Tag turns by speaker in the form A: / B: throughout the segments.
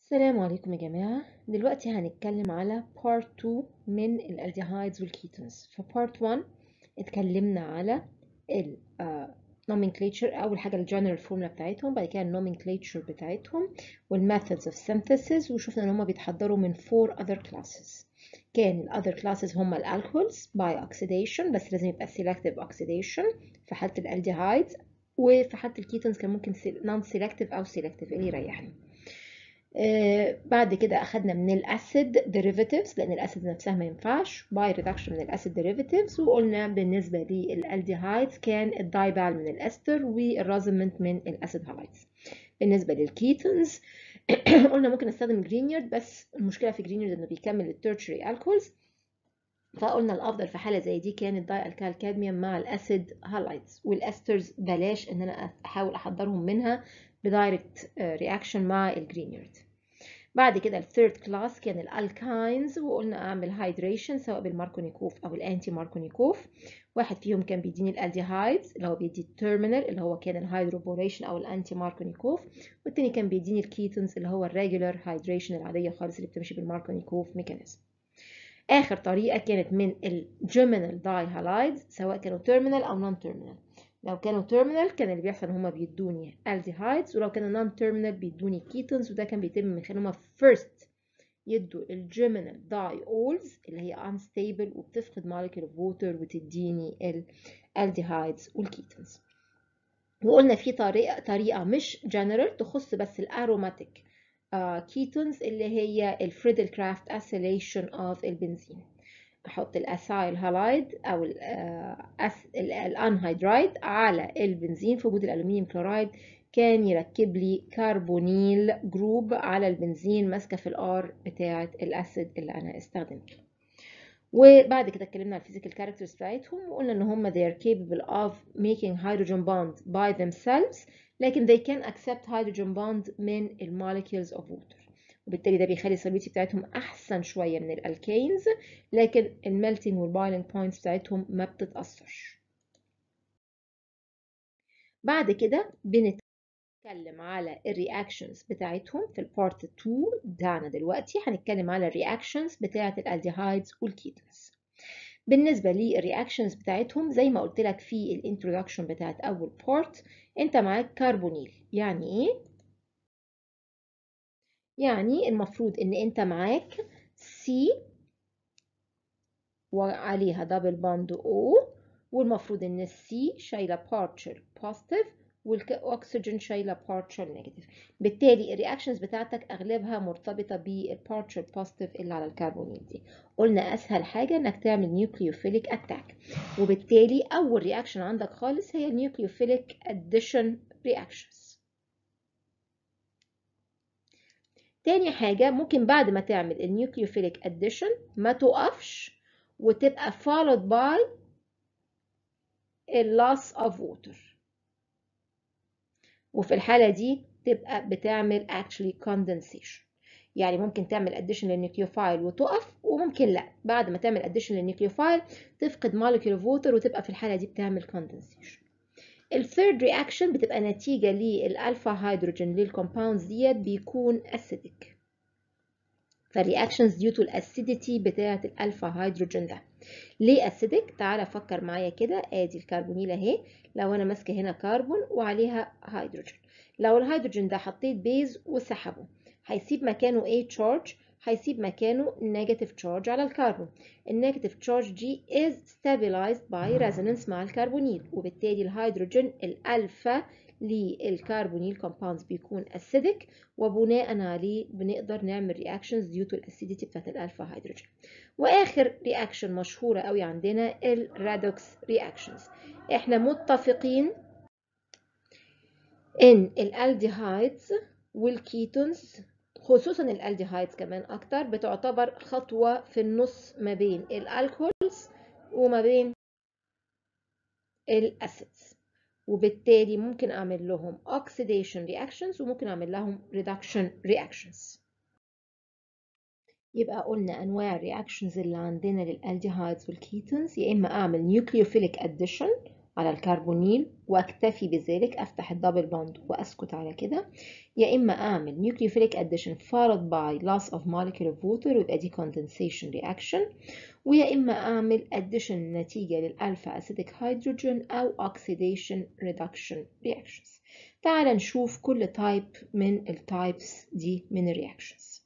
A: السلام عليكم يا جماعة دلوقتي هنتكلم على part 2 من الالديهايدز والكيتونز في part 1 اتكلمنا على ال uh, nomenclature أول حاجة الجنرال فورمولا بتاعتهم بعد كده النومنكليتشر بتاعتهم والmethods of synthesis وشفنا إن هما بيتحضروا من four other classes كان ال other classes هما الالكولز by oxidation بس لازم يبقى selective oxidation في حالة الالديهايدز وفي حالة الكيتونز كان ممكن non selective أو selective اللي يريحني آه بعد كده أخدنا من الأسيد derivatives لأن الأسيد نفسها ما ينفعش باي ريدكشن من الأسيد derivatives وقلنا بالنسبة للألديهايدز كان الدايبال من الأستر والرازمنت من الأسيد هايدز بالنسبة للكيتونز قلنا ممكن نستخدم جرينيارد بس المشكلة في جرينيارد إنه بيكمل التيرشري الكولز فقلنا الافضل في حاله زي دي كان الداي الكال كادميوم مع الاسيد هالايدز والاسترز بلاش ان انا احاول احضرهم منها بدايركت رياكشن مع الجرينيارد بعد كده الثيرد كلاس كان الالكاينز وقلنا اعمل هايدريشن سواء بالماركونيكوف او الانتي ماركونيكوف واحد فيهم كان بيديني الالديهايدز اللي هو بيدي التيرمينال اللي هو كان الهيدروبوريشن او الانتي ماركونيكوف والتاني كان بيديني الكيتونز اللي هو الريجولار هايدريشن العاديه خالص اللي بتمشي بالماركونيكوف ميكانيزم آخر طريقة كانت من الجيمينال داي هالايدز سواء كانوا تيرمينال أو نون تيرمينال لو كانوا تيرمينال كان اللي بيحصل هما بيدوني الديهايدز ولو كانوا نون تيرمينال بيدوني كيتونز وده كان بيتم من خلال هما فيرست يدوا الجيمينال داي اولز اللي هي unstable وبتفقد molecule of water وتديني الالديهايدز والكيتونز وقلنا في طريقة طريقة مش جنرال تخص بس الاروماتيك كيتونز uh, اللي هي الفريدل كرافت اسيليشن اوف البنزين احط الاسايل هالايد او الانهيدرايد على البنزين في وجود الالومنيوم كلورايد كان يركب لي كربونيل جروب على البنزين ماسكه في الار بتاعه الاسيد اللي انا استخدمته وبعد كده اتكلمنا على الفيزيكال كاركترز بتاعتهم وقلنا ان هم they are capable of making hydrogen bond by themselves لكن they can accept hydrogen bond من molecules of water وبالتالي ده بيخلي السوليبيتي بتاعتهم احسن شويه من الالكينز لكن الميلتنج والبايلنج بوينتس بتاعتهم ما بتتاثرش بعد كده بنتكلم على الرياكشنز بتاعتهم في البارت 2 بتاعنا دلوقتي هنتكلم على الرياكشنز بتاعه الالديهايدز والكيتونز بالنسبه للرياكشنز بتاعتهم زي ما قلت لك في الانترودكشن بتاعت اول بارت انت معاك كربونيل يعني ايه يعني المفروض ان انت معاك سي وعليها دبل باند او والمفروض ان السي شايله بارشل بوزيتيف والاكسجين شايله بارشل نيجاتيف بالتالي الرياكشنز بتاعتك اغلبها مرتبطه بالبارشل بوزيتيف اللي على الكربونيل دي قلنا اسهل حاجه انك تعمل نيوكليوفيليك اتاك وبالتالي اول رياكشن عندك خالص هي النيوكليوفيليك اديشن رياكشنز تاني حاجة ممكن بعد ما تعمل النيوكليوفيليك اديشن ما توقفش وتبقى followed by loss of water وفي الحالة دي تبقى بتعمل actually condensation يعني ممكن تعمل addition للنيوكليوفايل وتقف وممكن لا بعد ما تعمل addition للنيوكليوفايل تفقد molecule of water وتبقى في الحالة دي بتعمل condensation الثيرد رياكشن بتبقى نتيجة للألفا هيدروجين للكومباوندز ديت بيكون أسيدك فالرياكشنز ديو تو الاسيديتي بتاعة الألفا هيدروجين ده ليه أسيدك؟ تعالى فكر معايا كده ادي الكربونيل اهي لو أنا ماسكة هنا كربون وعليها هيدروجين لو الهيدروجين ده حطيت بيز وسحبه هيسيب مكانه ايه تشارج؟ هيسيب مكانه نيجاتيف تشارج على الكربون النيجاتيف تشارج دي is stabilized by resonance مع الكربونيل وبالتالي الهيدروجين الألفا للكربونيل كومباوندز بيكون acidic وبناء عليه بنقدر نعمل reactions due to الاسيديتي بتاعت الألفا هيدروجين وآخر رياكشن مشهورة قوي عندنا الرادوكس رياكشنز احنا متفقين ان الالديهايدز والكيتونز خصوصا الالديهايدز كمان اكتر بتعتبر خطوة في النص ما بين الالكولز وما بين الاسيدز وبالتالي ممكن اعمل لهم oxidation reactions وممكن اعمل لهم reduction reactions يبقى قلنا انواع الرياكشنز اللي عندنا للالديهايدز والكيتونز يا اما اعمل nucleophilic addition على الكربونيل واكتفي بذلك افتح الدبل بوند واسكت على كده يا اما اعمل nucleophilic addition followed by loss of molecule of water ويبقى دي condensation reaction ويا اما اعمل addition نتيجه للالفا اسيديك هيدروجين او oxidation reduction reactions تعال نشوف كل تايب من التايبس دي من الرياكشنز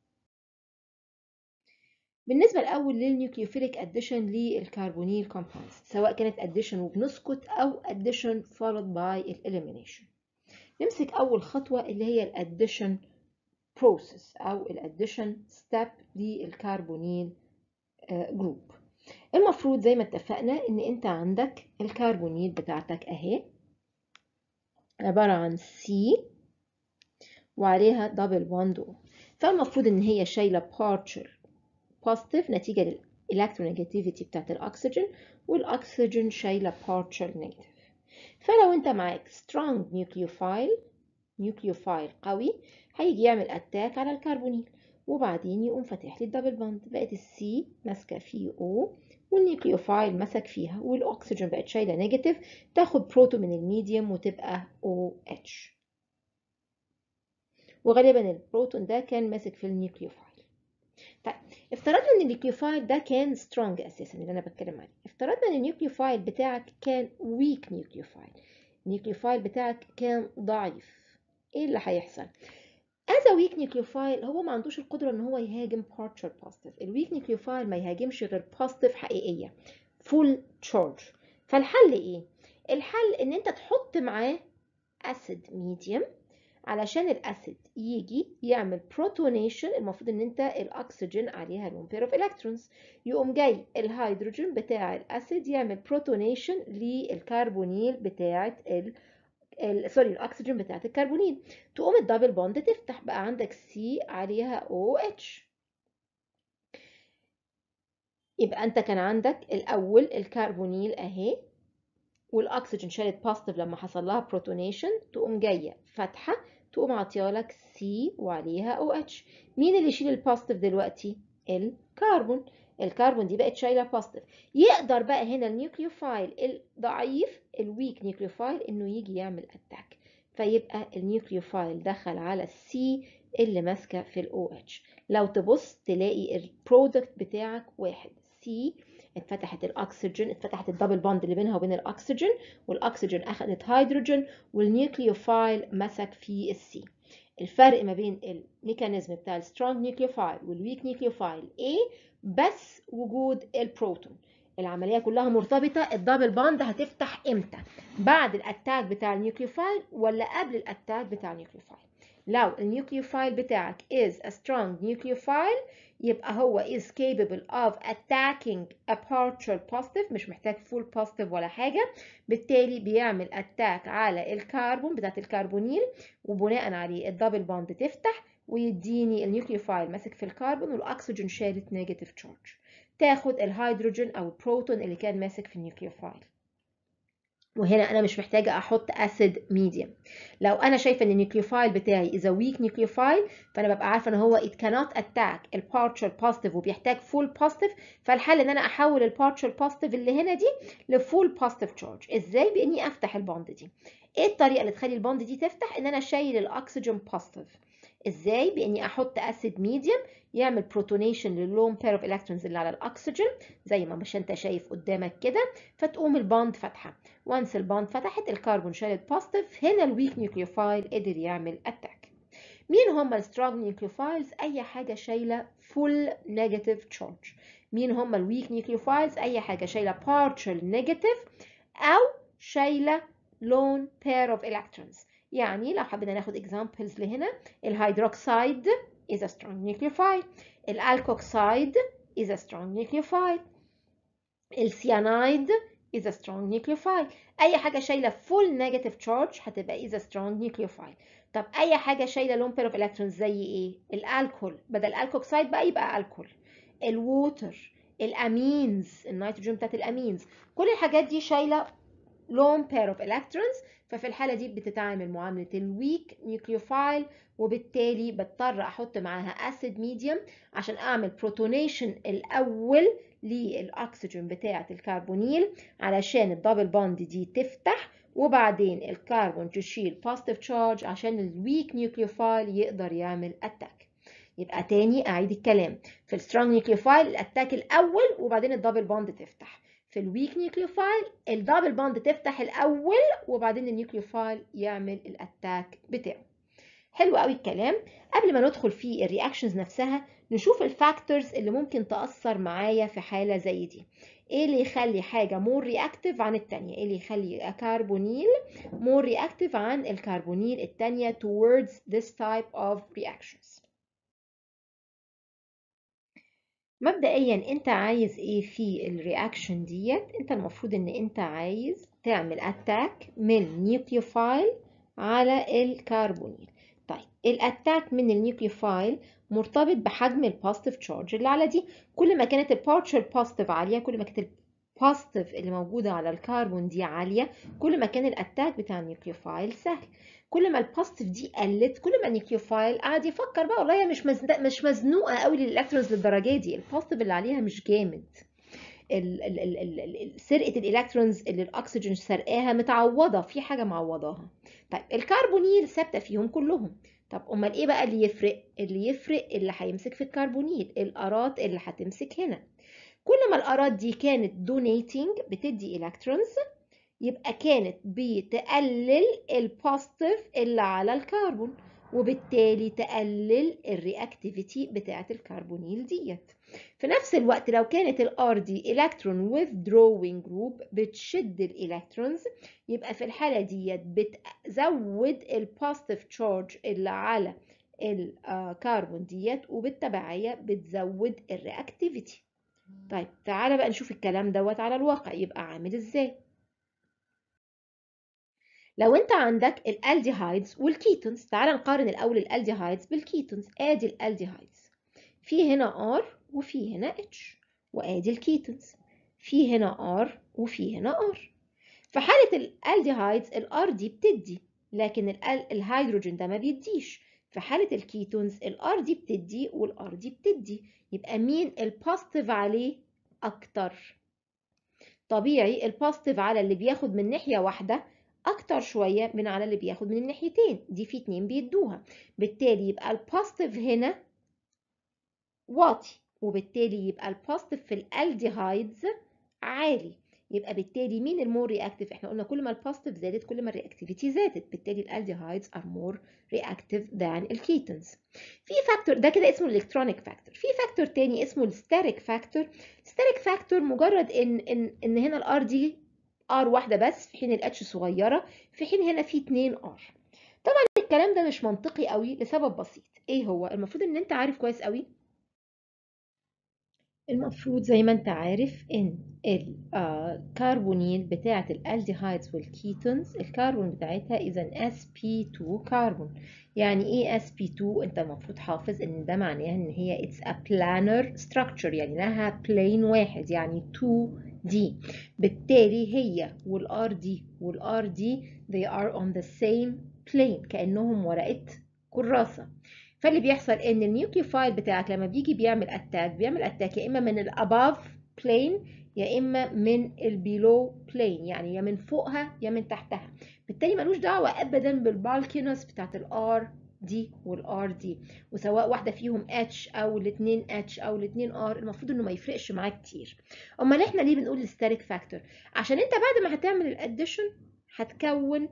A: بالنسبة الأول للنيوكليوفيليك أديشن للكربونيل كومباوندز سواء كانت أديشن وبنسكت أو أديشن followed by الإليمينيشن نمسك أول خطوة اللي هي الأديشن بروسيس أو الأديشن ستيب للكربونيل جروب المفروض زي ما اتفقنا إن أنت عندك الكربونيل بتاعتك أهي عبارة عن C وعليها دبل بوند فالمفروض إن هي شايلة partial positive نتيجة للإلكترونيجاتيفيتي بتاعت الأكسجين والأكسجين شايلة partial negative فلو أنت معاك strong nucleophile nucleophile قوي هيجي يعمل أتاك على الكربونيل وبعدين يقوم فاتح لي الدبل بوند بقت السي ماسكة فيه O والنيوكليوفايل مسك فيها والأكسجين بقت شايلة نيجاتيف تاخد بروتون من الميديوم وتبقى OH وغالبا البروتون ده كان ماسك في النيوكليوفايل طيب افترضنا ان النيوكليوفايل ده كان سترونج اساسا اللي انا بتكلم عليه افترضنا ان النيوكليوفايل بتاعك كان ويك نيوكليوفايل النيوكليوفايل بتاعك كان ضعيف ايه اللي هيحصل as a weak nucleophile هو ما عندوش القدرة ان هو يهاجم partial positive الويك nucleophile ما يهاجمش غير positive حقيقية full charge فالحل ايه الحل ان انت تحط معاه acid medium علشان الاسيد يجي يعمل بروتونيشن المفروض ان انت الاكسجين عليها لون بير اوف الكترونز يقوم جاي الهيدروجين بتاع الاسيد يعمل بروتونيشن للكربونيل بتاعه ال سوري الاكسجين بتاعت الكربونيل تقوم الدبل بوند تفتح بقى عندك سي عليها او اتش يبقى انت كان عندك الاول الكربونيل اهي والاكسجين شالت بوزيتيف لما حصل لها بروتونيشن تقوم جايه فاتحه تقوم عاطيالك سي وعليها او اتش مين اللي يشيل البوزيتيف دلوقتي الكربون الكربون دي بقت شايله بوزيتيف يقدر بقى هنا النيوكليوفايل الضعيف الويك نيوكليوفايل انه يجي يعمل اتاك فيبقى النيوكليوفايل دخل على السي اللي ماسكه في الاو اتش لو تبص تلاقي البرودكت بتاعك واحد سي اتفتحت الاكسجين اتفتحت الدبل بوند اللي بينها وبين الاكسجين والاكسجين اخذت هيدروجين والنيوكليوفايل مسك في السي الفرق ما بين الميكانيزم بتاع السترونج نيوكليوفايل والويك نيوكليوفايل ايه بس وجود البروتون العمليه كلها مرتبطه الدبل بوند هتفتح امتى بعد الاتاك بتاع النيوكليوفايل ولا قبل الاتاك بتاع النيوكليوفايل لو النيوكليوفايل بتاعك is a strong nucleophile يبقى هو is capable of attacking a partial positive مش محتاج full positive ولا حاجة بالتالي بيعمل اتاك على الكربون بتاعت الكربونيل وبناء عليه الدبل بوند تفتح ويديني النيوكليوفايل ماسك في الكربون والاكسجين شالت نيجاتيف تشارج تاخد الهيدروجين او البروتون اللي كان ماسك في النيوكليوفايل وهنا انا مش محتاجه احط اسيد ميديوم لو انا شايفه ان النيوكليوفايل بتاعي اذا ويك نيوكليوفايل فانا ببقى عارفه ان هو it cannot attack البارشال بوزيتيف وبيحتاج فول بوزيتيف فالحل ان انا احول البارشال بوزيتيف اللي هنا دي لفول بوزيتيف تشارج ازاي باني افتح البوند دي ايه الطريقه اللي تخلي البوند دي تفتح ان انا شايل الاكسجين بوزيتيف ازاي باني احط اسيد ميديوم يعمل بروتونيشن للون بير اوف الكترونز اللي على الاكسجين زي ما مش انت شايف قدامك كده فتقوم البوند فاتحه وانس البوند فتحت الكربون شالت بوزيتيف هنا الويك نيوكليوفايل قدر يعمل اتاك مين هم السترونج نيوكليوفايلز اي حاجه شايله فول نيجاتيف تشارج مين هم الويك نيوكليوفايلز اي حاجه شايله partial نيجاتيف او شايله lone pair of electrons يعني لو حبينا ناخد examples لهنا الهيدروكسيد is a strong nucleophile الالكوكسيد is a strong nucleophile السيانايد is a strong nucleophile اي حاجه شايله full negative charge هتبقى is a strong nucleophile طب اي حاجه شايله lone pair of electrons زي ايه الالكول بدل الكوكسيد بقى يبقى الكول الووتر الامينز النيتروجين بتاعت الامينز كل الحاجات دي شايله lone pair of electrons ففي الحالة دي بتتعامل معاملة الويك نيوكليوفايل وبالتالي بضطر احط معاها اسيد ميديوم عشان اعمل بروتونيشن الاول للاكسجين بتاعة الكربونيل علشان الدبل بوند دي تفتح وبعدين الكربون تشيل بوزيتيف تشارج عشان الويك نيوكليوفايل يقدر يعمل اتاك يبقى تاني اعيد الكلام في السترونج نيوكليوفايل الاتاك الاول وبعدين الدبل بوند تفتح في الويك نيوكليوفايل الدبل بوند تفتح الاول وبعدين النيوكليوفايل يعمل الاتاك بتاعه حلو قوي الكلام قبل ما ندخل في الرياكشنز نفسها نشوف الفاكتورز اللي ممكن تأثر معايا في حالة زي دي ايه اللي يخلي حاجة مور رياكتيف عن التانية ايه اللي يخلي كربونيل مور رياكتيف عن الكربونيل التانية towards this type of reactions مبدئيا انت عايز ايه في الرياكشن ديت انت المفروض ان انت عايز تعمل اتاك من نيوكليوفايل على الكربونيل طيب الاتاك من النيوكليوفايل مرتبط بحجم البوزيتيف تشارج اللي على دي كل ما كانت البارشل بوزيتيف عاليه كل ما كانت البوزيتيف اللي موجوده على الكربون دي عاليه كل ما كان الاتاك بتاع النيوكليوفايل سهل كل ما البوزيتيف دي قلت كل ما النيوكليوفايل قعد يفكر بقى والله هي مش مزن... مش مزنوقه قوي للالكترونز للدرجه دي البوزيتيف اللي عليها مش جامد سرقه الالكترونز اللي الاكسجين سرقاها متعوضه في حاجه معوضاها طيب الكربونيل ثابته فيهم كلهم طب امال ايه بقى اللي يفرق اللي يفرق اللي هيمسك في الكربونيل الارات اللي هتمسك هنا كل ما الارات دي كانت دونيتنج بتدي الكترونز يبقى كانت بتقلل البوزيتيف اللي على الكربون وبالتالي تقلل الرياكتيفيتي بتاعه الكربونيل ديت في نفس الوقت لو كانت الار دي الكترون withdrawing جروب بتشد الالكترونز يبقى في الحاله ديت بتزود البوزيتيف تشارج اللي على الكربون ديت وبالتبعيه بتزود الرياكتيفيتي طيب تعالى بقى نشوف الكلام دوت على الواقع يبقى عامل ازاي لو انت عندك الالديهايدز والكيتونز تعال نقارن الاول الالديهايدز بالكيتونز ادي الالديهايدز في هنا ار وفي هنا اتش وادي الكيتونز في هنا ار وفي هنا ار في حاله الالديهايدز الار دي بتدي لكن الهيدروجين ده ما بيديش في حاله الكيتونز الار دي بتدي والار دي بتدي يبقى مين البوزيتيف عليه اكتر طبيعي البوزيتيف على اللي بياخد من ناحيه واحده اكتر شويه من على اللي بياخد من الناحيتين دي في اتنين بيدوها بالتالي يبقى البوزيتيف هنا واطي وبالتالي يبقى البوزيتيف في الالديهايدز عالي يبقى بالتالي مين المور رياكتيف احنا قلنا كل ما البوزيتيف زادت كل ما الرياكتيفيتي زادت بالتالي الالديهايدز ار مور رياكتيف ذان الكيتونز في فاكتور ده كده اسمه الالكترونيك فاكتور في فاكتور تاني اسمه الستاتيك فاكتور الستاتيك فاكتور مجرد ان ان ان هنا الار دي ار واحده بس في حين الاتش صغيره في حين هنا في 2 ار طبعا الكلام ده مش منطقي قوي لسبب بسيط ايه هو المفروض ان انت عارف كويس قوي المفروض زي ما انت عارف ان الكربونيل بتاعه الالديهايدز والكيتونز الكربون بتاعتها اذا sp2 كربون يعني ايه sp2 انت المفروض حافظ ان ده معناها ان هي it's a planar structure يعني لها plane واحد يعني 2D بالتالي هي والار دي والار دي they are on the same plane كأنهم ورقة كراسة فاللي بيحصل ان النيوكليوفايل بتاعك لما بيجي بيعمل اتاك بيعمل اتاك يا اما من الاباف بلين يا اما من البيلو بلين يعني يا من فوقها يا من تحتها بالتالي ملوش دعوه ابدا بالبالكينوس بتاعت الار دي والار دي وسواء واحده فيهم اتش او الاثنين اتش او الاثنين ار المفروض انه ما يفرقش معاك كتير امال احنا ليه بنقول الستاتيك فاكتور عشان انت بعد ما هتعمل الاديشن هتكون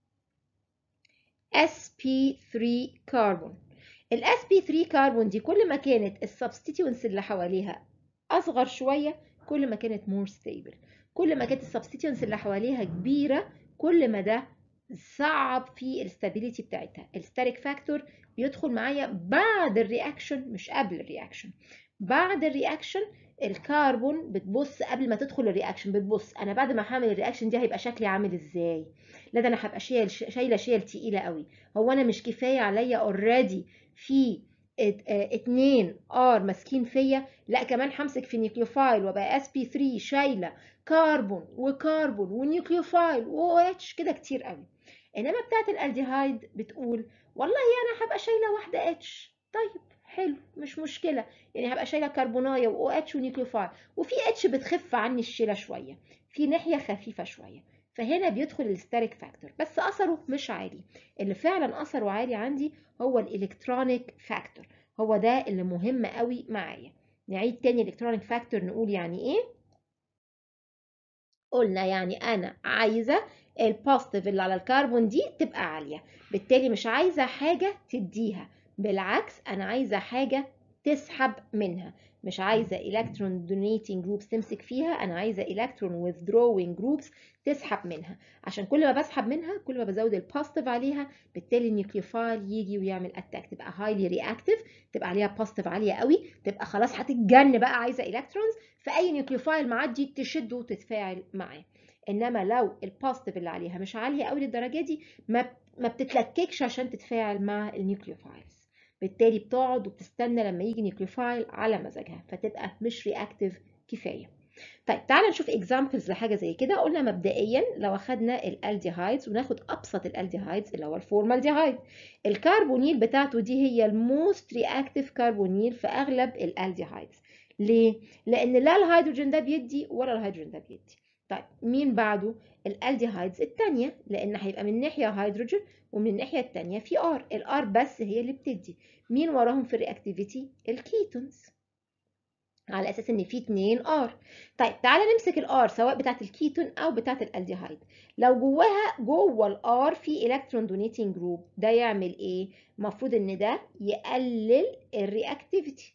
A: sp3 كربون ال sp3 كربون دي كل ما كانت السبستيتيونس اللي حواليها اصغر شويه كل ما كانت مور ستيبل كل ما كانت السبستيتيونس اللي حواليها كبيره كل ما ده صعب في الستابيليتي بتاعتها الستاتيك فاكتور بيدخل معايا بعد الرياكشن مش قبل الرياكشن بعد الرياكشن الكربون بتبص قبل ما تدخل الرياكشن بتبص انا بعد ما هعمل الرياكشن دي هيبقى شكلي عامل ازاي لا ده انا هبقى شايل شايله شيل تقيله قوي هو انا مش كفايه عليا اوريدي في اتنين ار ماسكين فيا لا كمان همسك في نيوكليوفايل وبقى اس بي 3 شايله كربون وكربون ونيوكليوفايل و اتش كده كتير قوي انما بتاعت الالديهايد بتقول والله انا هبقى شايله واحده اتش طيب حلو مش مشكله يعني هبقى شايله كربونايه و اتش ونيوكليوفايل وفي اتش بتخف عني الشيله شويه في ناحيه خفيفه شويه فهنا بيدخل الستاريك فاكتور بس اثره مش عالي اللي فعلا اثره عالي عندي هو الالكترونيك فاكتور هو ده اللي مهم قوي معايا نعيد تاني الالكترونيك فاكتور نقول يعني ايه قلنا يعني انا عايزه البوزيتيف اللي على الكربون دي تبقى عاليه بالتالي مش عايزه حاجه تديها بالعكس انا عايزه حاجه تسحب منها مش عايزه الكترون دونيتنج جروبس تمسك فيها انا عايزه الكترون withdrawing جروبس تسحب منها عشان كل ما بسحب منها كل ما بزود البوزيتيف عليها بالتالي النيوكليوفايل يجي ويعمل اتاك تبقى هايلي رياكتيف تبقى عليها بوزيتيف عاليه قوي تبقى خلاص هتتجن بقى عايزه الكترونز فاي نيوكليوفايل معدي تشده وتتفاعل معاه انما لو البوزيتيف اللي عليها مش عاليه قوي للدرجه دي ما ما بتتلككش عشان تتفاعل مع النيوكليوفايلز بالتالي بتقعد وبتستنى لما يجي نيوكليوفايل على مزاجها فتبقى مش رياكتيف كفايه طيب تعالى نشوف اكزامبلز لحاجه زي كده قلنا مبدئيا لو اخدنا الالديهايدز وناخد ابسط الالديهايدز اللي هو الفورمالديهايد الكربونيل بتاعته دي هي الموست رياكتيف كربونيل في اغلب الالديهايدز ليه لان لا الهيدروجين ده بيدي ولا الهيدروجين ده بيدي طيب مين بعده الالديهايدز الثانيه لان هيبقى من ناحيه هيدروجين ومن الناحيه الثانيه في ار الار بس هي اللي بتدي مين وراهم في الرياكتيفيتي الكيتونز على اساس ان في 2 ار طيب تعالى نمسك الار سواء بتاعه الكيتون او بتاعه الالديهايد لو جواها جوه الار في الكترون دونيتنج جروب ده يعمل ايه المفروض ان ده يقلل الرياكتيفيتي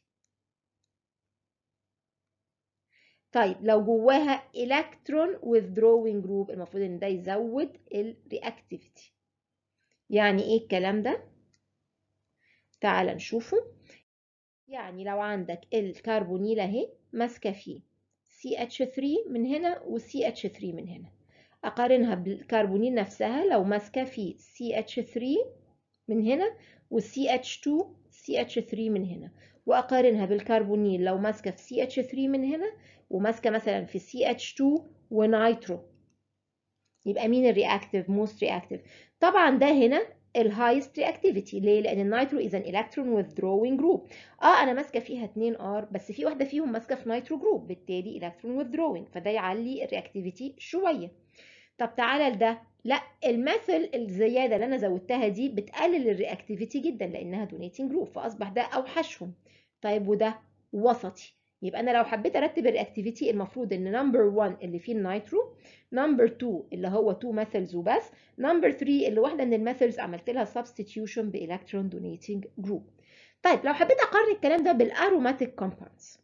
A: طيب لو جواها الكترون withdrawing جروب المفروض ان ده يزود الرياكتيفيتي يعني ايه الكلام ده تعال نشوفه يعني لو عندك الكربونيل اهي ماسكه فيه CH3 من هنا و CH3 من هنا اقارنها بالكربونيل نفسها لو ماسكه فيه CH3 من هنا و CH2 CH3 من هنا واقارنها بالكربونيل لو ماسكه في CH3 من هنا وماسكه مثلا في CH2 ونيترو يبقى مين الرياكتيف موست رياكتيف طبعا ده هنا الهايست رياكتيفيتي ليه لان النيترو از ان الكترون withdrawing جروب اه انا ماسكه فيها 2 ار بس في واحده فيهم ماسكه في نيترو جروب بالتالي الكترون withdrawing فده يعلي الرياكتيفيتي شويه طب تعالى لده لا المثل الزياده اللي انا زودتها دي بتقلل الرياكتيفيتي جدا لانها دونيتنج جروب فاصبح ده اوحشهم طيب وده وسطي يبقى انا لو حبيت ارتب الرياكتيفيتي المفروض ان نمبر 1 اللي فيه النيترو نمبر 2 اللي هو 2 ميثلز وبس نمبر 3 اللي واحده من الميثلز عملت لها سبستيتيوشن بالكترون دونيتنج جروب طيب لو حبيت اقارن الكلام ده بالاروماتيك كومباوندز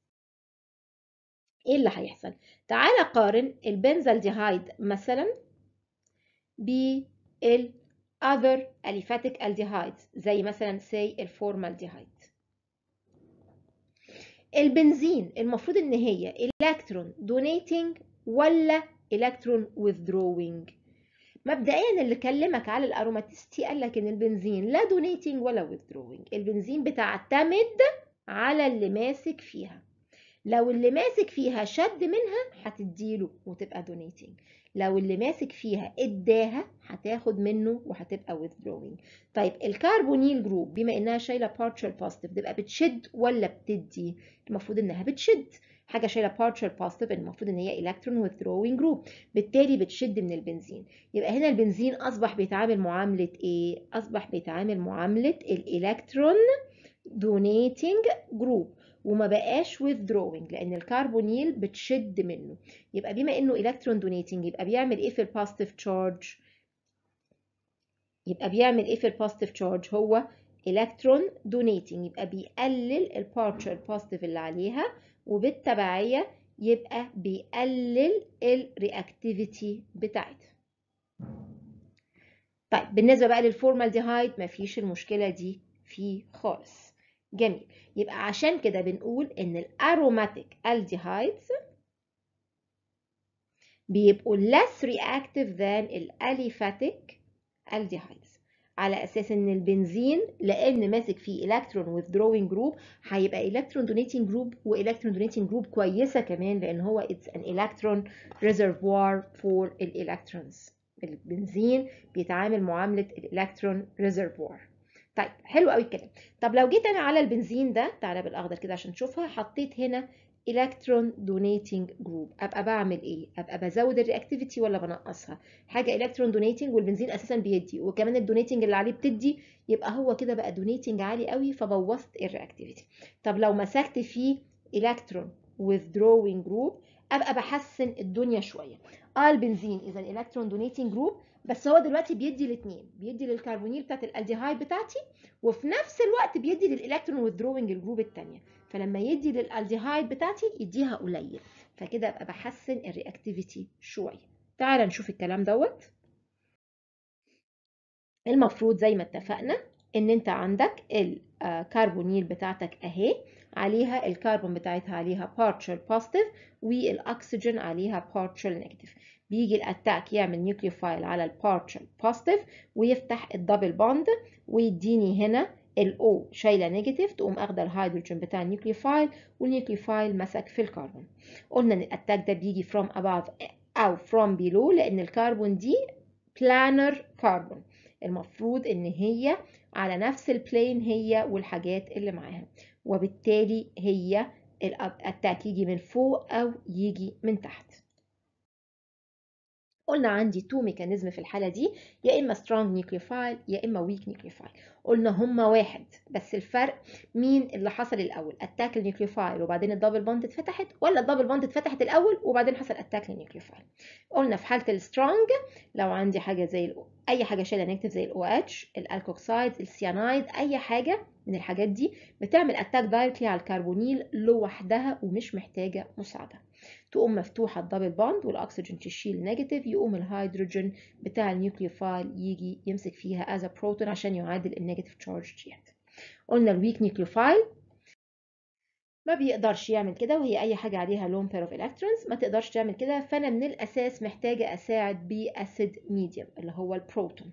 A: ايه اللي هيحصل تعال قارن البنزالديهايد مثلا بال other aliphatic aldehydes زي مثلا say الفورمالديهايد البنزين المفروض ان هي الكترون دونيتنج ولا الكترون withdrawing مبدئيا اللي كلمك على الاروماتيستي قال لك ان البنزين لا دونيتنج ولا withdrawing البنزين بتعتمد على اللي ماسك فيها لو اللي ماسك فيها شد منها هتديله وتبقى دونيتنج لو اللي ماسك فيها اداها هتاخد منه وهتبقى withdrawing طيب الكربونيل جروب بما انها شايله partial positive تبقى بتشد ولا بتدي المفروض انها بتشد حاجه شايله partial positive المفروض ان هي electron withdrawing جروب بالتالي بتشد من البنزين يبقى هنا البنزين اصبح بيتعامل معامله ايه اصبح بيتعامل معامله الالكترون donating جروب وما بقاش withdrawing لان الكربونيل بتشد منه يبقى بما انه الكترون دونيتنج يبقى بيعمل ايه في البوزيتيف تشارج يبقى بيعمل ايه في البوزيتيف تشارج هو الكترون دونيتنج يبقى بيقلل البارشل بوزيتيف اللي عليها وبالتبعيه يبقى بيقلل الرياكتيفيتي بتاعتها طيب بالنسبه بقى للفورمالديهايد مفيش المشكله دي فيه خالص جميل يبقى عشان كده بنقول ان الاروماتيك الديهايدز بيبقوا less reactive than الاليفاتيك الديهايدز على اساس ان البنزين لان ماسك فيه الكترون withdrawing جروب هيبقى الكترون donating جروب والكترون donating جروب كويسه كمان لان هو it's an electron reservoir for الالكترونز البنزين بيتعامل معامله الالكترون ريزرفوار طيب حلو قوي الكلام طب لو جيت انا على البنزين ده تعالى بالاخضر كده عشان تشوفها حطيت هنا الكترون دونيتنج جروب ابقى بعمل ايه ابقى بزود الرياكتيفيتي ولا بنقصها حاجه الكترون دونيتنج والبنزين اساسا بيدي وكمان الدونيتنج اللي عليه بتدي يبقى هو كده بقى دونيتنج عالي قوي فبوظت الرياكتيفيتي طب لو مسكت فيه الكترون withdrawing جروب ابقى بحسن الدنيا شويه اه البنزين اذا الكترون دونيتنج جروب بس هو دلوقتي بيدي الاثنين بيدي للكربونيل بتاعت الالديهايد بتاعتي وفي نفس الوقت بيدي للالكترون وذروينج الجروب الثانيه فلما يدي للالديهايد بتاعتي يديها قليل فكده ابقى بحسن الرياكتيفيتي شويه تعال نشوف الكلام دوت المفروض زي ما اتفقنا ان انت عندك الكربونيل بتاعتك اهي عليها الكربون بتاعتها عليها partial positive والاكسجين عليها partial negative بيجي الاتاك يعمل نيوكليوفايل على البارشل بوزيتيف ويفتح الدبل بوند ويديني هنا الاو شايله نيجاتيف تقوم اخده الهيدروجين بتاع النيوكليوفايل والنيوكليوفايل مسك في الكربون قلنا ان الاتاك ده بيجي from above او from below لان الكربون دي planar كربون المفروض ان هي على نفس البلين هي والحاجات اللي معاها وبالتالي هي الاتاك يجي من فوق او يجي من تحت قلنا عندي تو ميكانيزم في الحالة دي يا إما strong نيوكليوفايل يا إما weak نيوكليوفايل قلنا هما واحد بس الفرق مين اللي حصل الأول أتاك النيوكليوفايل وبعدين الدبل بوند اتفتحت ولا الدبل بوند اتفتحت الأول وبعدين حصل أتاك للنيوكليوفايل قلنا في حالة السترونج لو عندي حاجة زي ال أي حاجة شايلة نيجاتيف زي ال OH الألكوكسايد السيانايد أي حاجة من الحاجات دي بتعمل أتاك دايركتلي على الكربونيل لوحدها ومش محتاجة مساعدة تقوم مفتوحة الدبل بوند والأكسجين تشيل نيجاتيف يقوم الهيدروجين بتاع النيوكليوفايل يجي يمسك فيها از بروتون عشان يعادل النيجاتيف تشارج ديت قلنا الويك نيوكليوفايل ما بيقدرش يعمل كده وهي اي حاجه عليها لون بير اوف الكترونز ما تقدرش تعمل كده فانا من الاساس محتاجه اساعد باسيد ميديوم اللي هو البروتون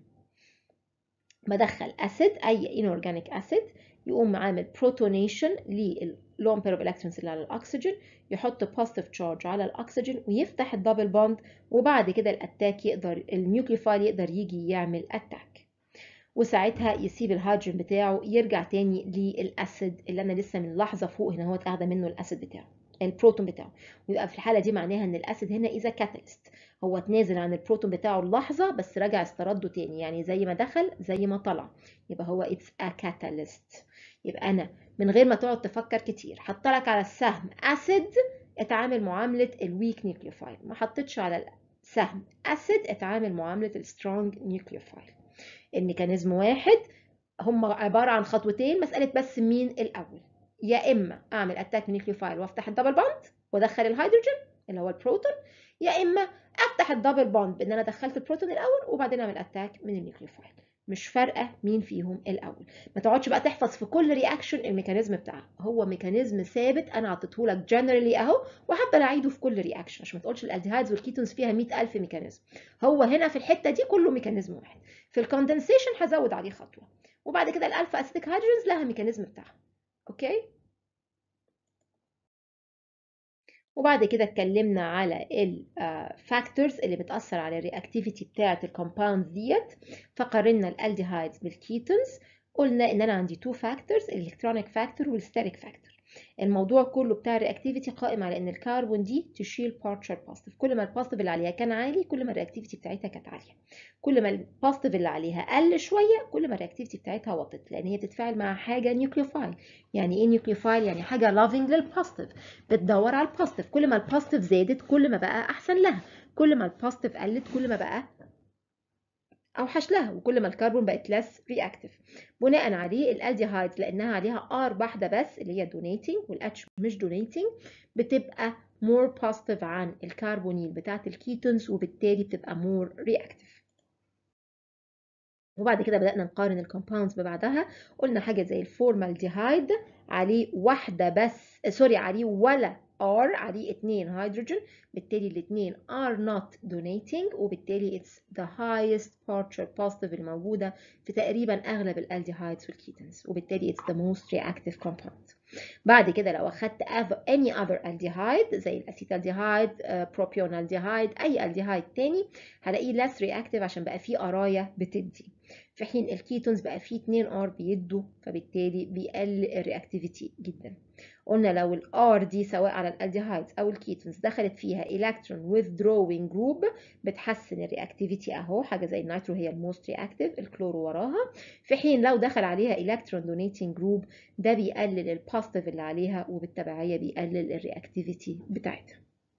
A: بدخل اسيد اي انورجانيك اسيد يقوم عامل بروتونيشن للون بير اوف الكترونز اللي على الاكسجين يحط بوزيتيف تشارج على الاكسجين ويفتح الدبل بوند وبعد كده الاتاك يقدر النيوكليوفايل يقدر يجي يعمل اتاك وساعتها يسيب الهيدروجين بتاعه يرجع تاني للاسيد اللي انا لسه من لحظه فوق هنا هو اخده منه الاسيد بتاعه البروتون بتاعه ويبقى في الحاله دي معناها ان الاسيد هنا اذا كاتاليست هو اتنازل عن البروتون بتاعه لحظه بس رجع استرده تاني يعني زي ما دخل زي ما طلع يبقى هو اتس ا كاتاليست يبقى انا من غير ما تقعد تفكر كتير حط لك على السهم اسيد اتعامل معامله الويك نيوكليوفايل ما حطيتش على السهم اسيد اتعامل معامله السترونج نيوكليوفايل الميكانيزم واحد هم عباره عن خطوتين مساله بس مين الاول يا اما اعمل اتاك نيوكليوفايل وافتح الدبل بوند وادخل الهيدروجين اللي هو البروتون يا اما افتح الدبل بوند بان انا دخلت البروتون الاول وبعدين اعمل اتاك من النيوكليوفايل مش فارقه مين فيهم الاول ما تقعدش بقى تحفظ في كل رياكشن الميكانيزم بتاعها هو ميكانيزم ثابت انا عطيته لك جنرالي اهو وهفضل اعيده في كل رياكشن عشان ما تقولش الالديهايدز والكيتونز فيها 100000 ميكانيزم هو هنا في الحته دي كله ميكانيزم واحد في الكوندنسيشن هزود عليه خطوه وبعد كده الالفا اسيتيك هيدروجينز لها ميكانيزم بتاعها اوكي وبعد كده اتكلمنا على الفاكتورز اللي بتأثر على الرياكتيفيتي بتاعة الكومباوندز ديت فقارنا الالديهايدز بالكيتونز قلنا ان انا عندي تو فاكتورز الالكترونيك فاكتور والستيريك فاكتور الموضوع كله بتاع الرياكتيفيتي قائم على ان الكربون دي تشيل بارشال بوزيتيف كل ما البوزيتيف اللي عليها كان عالي كل ما الرياكتيفيتي بتاعتها كانت عاليه كل ما البوزيتيف اللي عليها قل شويه كل ما الرياكتيفيتي بتاعتها وطت لان هي بتتفاعل مع حاجه نيوكليوفايل يعني ايه نيوكليوفايل يعني حاجه لافينج للبوزيتيف بتدور على البوزيتيف كل ما البوزيتيف زادت كل ما بقى احسن لها كل ما البوزيتيف قلت كل ما بقى اوحش لها وكل ما الكربون بقت لس رياكتيف بناء عليه الالديهايدز لانها عليها ار واحده بس اللي هي دونيتنج والاتش مش دونيتنج بتبقى مور بوزيتيف عن الكربونيل بتاعه الكيتونز وبالتالي بتبقى مور رياكتيف وبعد كده بدأنا نقارن الكومباوندز ببعضها قلنا حاجة زي الفورمالديهايد عليه واحدة بس سوري عليه ولا R عليه اتنين هيدروجين بالتالي الاتنين are not donating وبالتالي it's the highest partial positive الموجودة في تقريبا أغلب الالديهايدز والكيتونز وبالتالي it's the most reactive compound بعد كده لو اخدت any other aldehyde زي الاسيتالديهايد بروبيونالديهايد اي الديهايد تاني هلاقيه less reactive عشان بقى فيه قرايه بتدي في حين الكيتونز بقى فيه 2 ار بيدوا فبالتالي بيقلل الرياكتيفيتي جدا قلنا لو الار دي سواء على الالديهايدز او الكيتونز دخلت فيها الكترون withdrawing جروب بتحسن الرياكتيفيتي اهو حاجه زي النيترو هي الموست رياكتيف الكلورو وراها في حين لو دخل عليها الكترون دونيتنج جروب ده بيقلل البوزيتيف اللي عليها وبالتبعيه بيقلل الرياكتيفيتي بتاعتها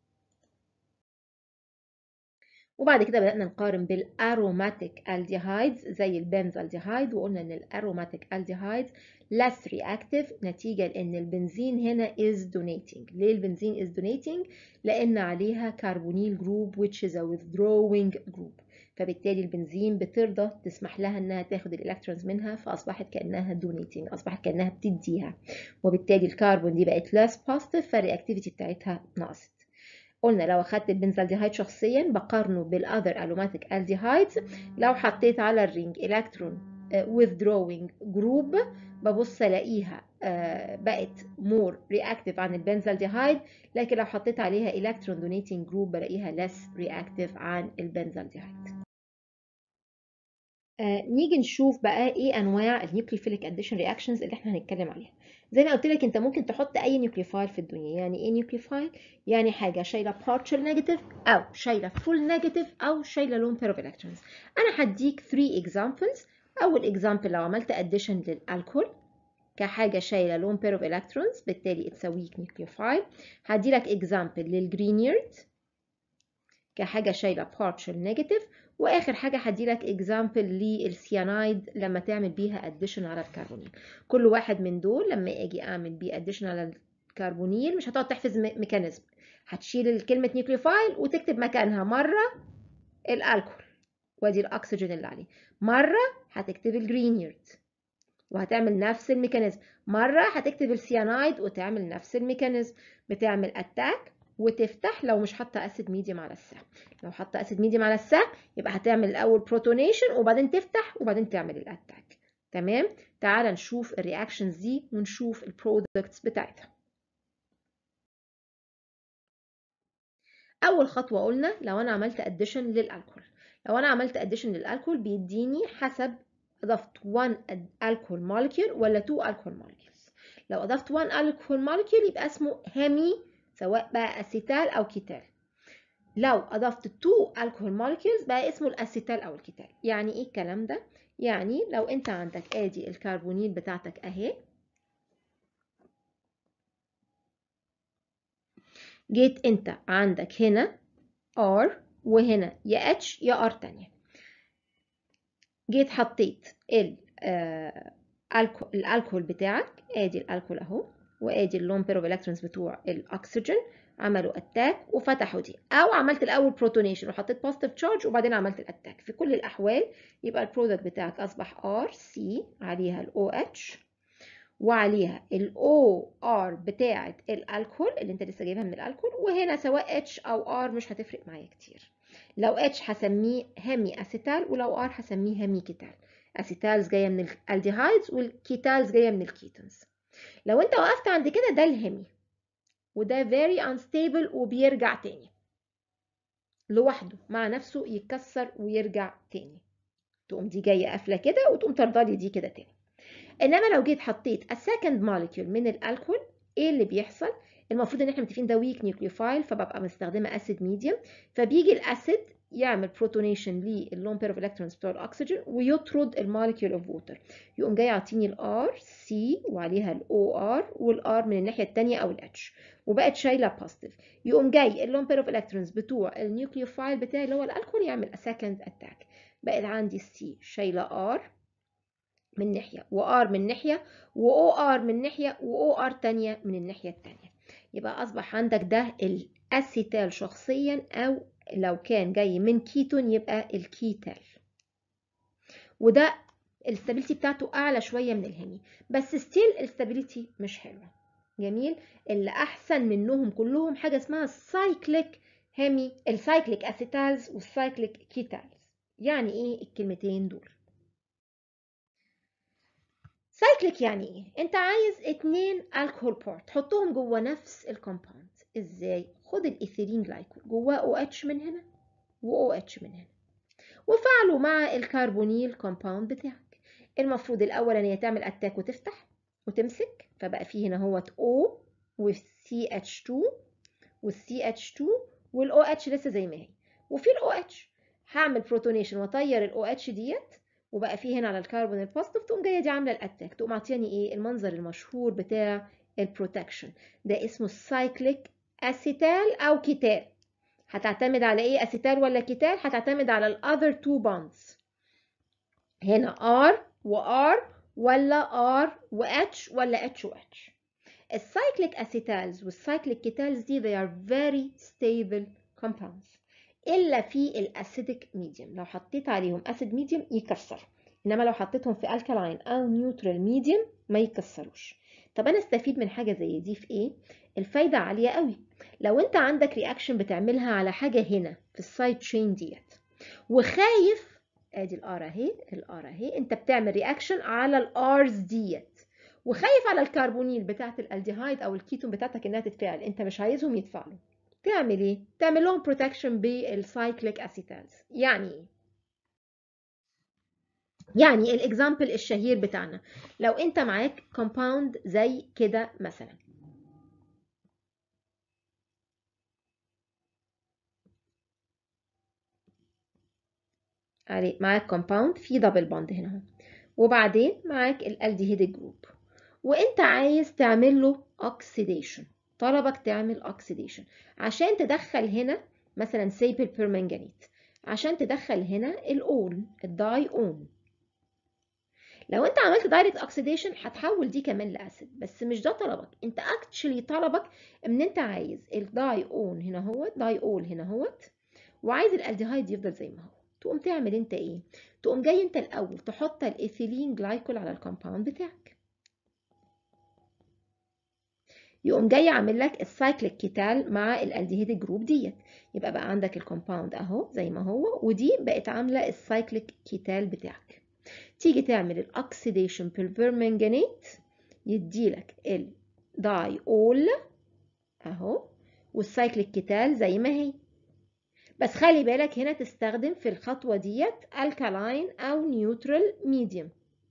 A: وبعد كده بدأنا نقارن بالاروماتيك الديهايدز زي البنزالديهايد وقلنا ان الاروماتيك الديهايدز less reactive نتيجة لان البنزين هنا is donating ليه البنزين is donating لان عليها كربونيل جروب which is a withdrawing group فبالتالي البنزين بترضى تسمح لها انها تاخد الالكترونز منها فاصبحت كانها donating اصبحت كانها بتديها وبالتالي الكربون دي بقت less positive فالرياكتيفيتي بتاعتها نقصت قلنا لو اخدت البنزالديهايد شخصيا بقارنه بالاذر الوماتيك الديهايدز لو حطيت على الرينج الكترون withdrawing جروب ببص الاقيها بقت مور رياكتيف عن البنزالديهايد لكن لو حطيت عليها الكترون دونيتنج جروب بلاقيها less رياكتيف عن البنزالديهايد آه نيجي نشوف بقى ايه انواع النيوكليوفيليك اديشن رياكشنز اللي احنا هنتكلم عليها زي ما قلت لك انت ممكن تحط اي نيوكليوفايل في الدنيا يعني ايه نيوكليوفايل يعني حاجه شايله partial نيجاتيف او شايله فول نيجاتيف او شايله لون بير اوف الكترونز انا هديك 3 اكزامبلز اول اكزامبل لو عملت اديشن للالكول كحاجه شايله لون بير اوف الكترونز بالتالي اتس ويك نيوكليوفايل هدي لك اكزامبل للجرينيرد كحاجه شايله partial نيجاتيف واخر حاجه هدي لك اكزامبل للسيانايد لما تعمل بيها اديشن على الكربونيل كل واحد من دول لما اجي اعمل بيه اديشن على الكربونيل مش هتقعد تحفظ ميكانيزم هتشيل كلمه نيوكليوفايل وتكتب مكانها مره الالكول وادي الاكسجين اللي عليه مره هتكتب الجرينيرد وهتعمل نفس الميكانيزم مره هتكتب السيانايد وتعمل نفس الميكانيزم بتعمل اتاك وتفتح لو مش حاطه اسيد ميديوم على السهم لو حاطه اسيد ميديوم على السهم يبقى هتعمل الاول بروتونيشن وبعدين تفتح وبعدين تعمل الاتاك تمام تعال نشوف الرياكشنز دي ونشوف البرودكتس بتاعتها اول خطوه قلنا لو انا عملت اديشن للالكول لو انا عملت اديشن للالكول بيديني حسب اضفت 1 الكول مولكيول ولا 2 الكول مولكيولز لو اضفت 1 الكول مولكيول يبقى اسمه هيمي سواء بقى اسيتال او كيتال لو اضفت 2 الكحول مولكيولز بقى اسمه الاسيتال او الكيتال يعني ايه الكلام ده يعني لو انت عندك ادي الكربونيل بتاعتك اهي جيت انت عندك هنا R وهنا يا H يا R تانية جيت حطيت الالكحول بتاعك ادي الالكحول اهو وادي اللون بير اوف الكترونز بتوع الاكسجين عملوا اتاك وفتحوا دي او عملت الاول بروتونيشن وحطيت بوزيتيف تشارج وبعدين عملت الاتاك في كل الاحوال يبقى البرودكت بتاعك اصبح ار سي عليها الاو اتش وعليها الاو ار بتاعه الالكول اللي انت لسه جايبها من الالكول وهنا سواء اتش او ار مش هتفرق معايا كتير لو اتش هسميه هيمي اسيتال ولو ار هسميه هيمي كيتال اسيتالز جايه من الالديهايدز والكيتالز جايه من الكيتونز لو انت وقفت عند كده ده الهيمي وده very unstable وبيرجع تاني لوحده مع نفسه يتكسر ويرجع تاني تقوم دي جايه قافله كده وتقوم ترضى دي كده تاني انما لو جيت حطيت a second molecule من الالكول ايه اللي بيحصل المفروض ان احنا متفقين ده ويك نيوكليوفايل فببقى مستخدمه اسيد ميديوم فبيجي الاسيد يعمل بروتونيشن للون بير اوف الكترونز بتوع الاكسجين ويطرد المولكيول اوف ووتر يقوم جاي يعطيني الار سي وعليها الاو ار والار من الناحيه الثانيه او الاتش وبقت شايله بوزيتيف يقوم جاي اللون بير اوف الكترونز بتوع النيوكليوفايل بتاعي اللي هو الالكول يعمل سكند اتاك بقت عندي السي شايله ار من ناحيه وار من ناحيه واو ار من ناحيه واو ار ثانيه من الناحيه الثانيه يبقى اصبح عندك ده الاسيتال شخصيا او لو كان جاي من كيتون يبقى الكيتال وده الاستابيليتي بتاعته اعلى شويه من الهيمي بس ستيل الاستابيليتي مش حلوه جميل اللي احسن منهم كلهم حاجه اسمها السايكليك هيمي السايكليك اسيتالز والسايكليك كيتالز يعني ايه الكلمتين دول سايكليك يعني ايه انت عايز اتنين الكحول بارت تحطهم جوه نفس الكومباوند ازاي خد الايثيلين جلايكول جواه او اتش من هنا و اتش من هنا وفعله مع الكربونيل كومباوند بتاعك المفروض الاول ان هي تعمل اتاك وتفتح وتمسك فبقى فيه هنا هوت O والسي اتش 2 والسي اتش 2 والاو اتش لسه زي ما هي وفي الاو اتش هعمل بروتونيشن واطير الاو اتش ديت وبقى فيه هنا على الكربون البوزيتيف تقوم جايه دي عامله الاتاك تقوم عاطياني ايه المنظر المشهور بتاع البروتكشن ده اسمه السايكليك اسيتال او كيتال هتعتمد على ايه اسيتال ولا كيتال هتعتمد على الاذر تو بوندز هنا R و R ولا R و H ولا H و H السايكليك اسيتالز والسايكليك كيتالز دي they are very stable compounds الا في الاسيديك ميديوم لو حطيت عليهم اسيد ميديوم يكسروا انما لو حطيتهم في الكالاين او نيوترال ميديوم ما يكسروش طب انا استفيد من حاجه زي دي في ايه الفايده عاليه قوي لو انت عندك رياكشن بتعملها على حاجه هنا في السايد تشين ديت وخايف ادي الار اهي الار اهي انت بتعمل رياكشن على الارز ديت وخايف على الكربونيل بتاعت الالديهايد او الكيتون بتاعتك انها تتفاعل انت مش عايزهم يتفاعلوا تعمل ايه تعمل لهم بروتكشن بالسايكليك اسيتالز يعني ايه يعني الاكزامبل الشهير بتاعنا لو انت معاك كومباوند زي كده مثلا معاك كومباوند فيه دبل بوند هنا اهو وبعدين معاك الالديهيد جروب وانت عايز تعمل له اوكسيديشن طلبك تعمل اوكسيديشن عشان تدخل هنا مثلا سيبل بيرمنجانيت عشان تدخل هنا الاون الداي اون لو انت عملت دايركت اوكسيديشن هتحول دي كمان لاسيد بس مش ده طلبك انت اكشلي طلبك ان انت عايز الداي اون هنا اهوت داي اول هنا اهوت وعايز الالديهايد يفضل زي ما هو تقوم تعمل انت ايه تقوم جاي انت الاول تحط الايثيلين جلايكول على الكومباوند بتاعك يقوم جاي عامل لك السايكليك كيتال مع الالديهيد جروب ديت يبقى بقى عندك الكومباوند اهو زي ما هو ودي بقت عامله السايكليك كيتال بتاعك تيجي تعمل الاكسيديشن بالبرمنجانيت يديلك الداي اول اهو والسايكليك كيتال زي ما هي بس خلي بالك هنا تستخدم في الخطوه ديت الكالاين او نيوترال ميديوم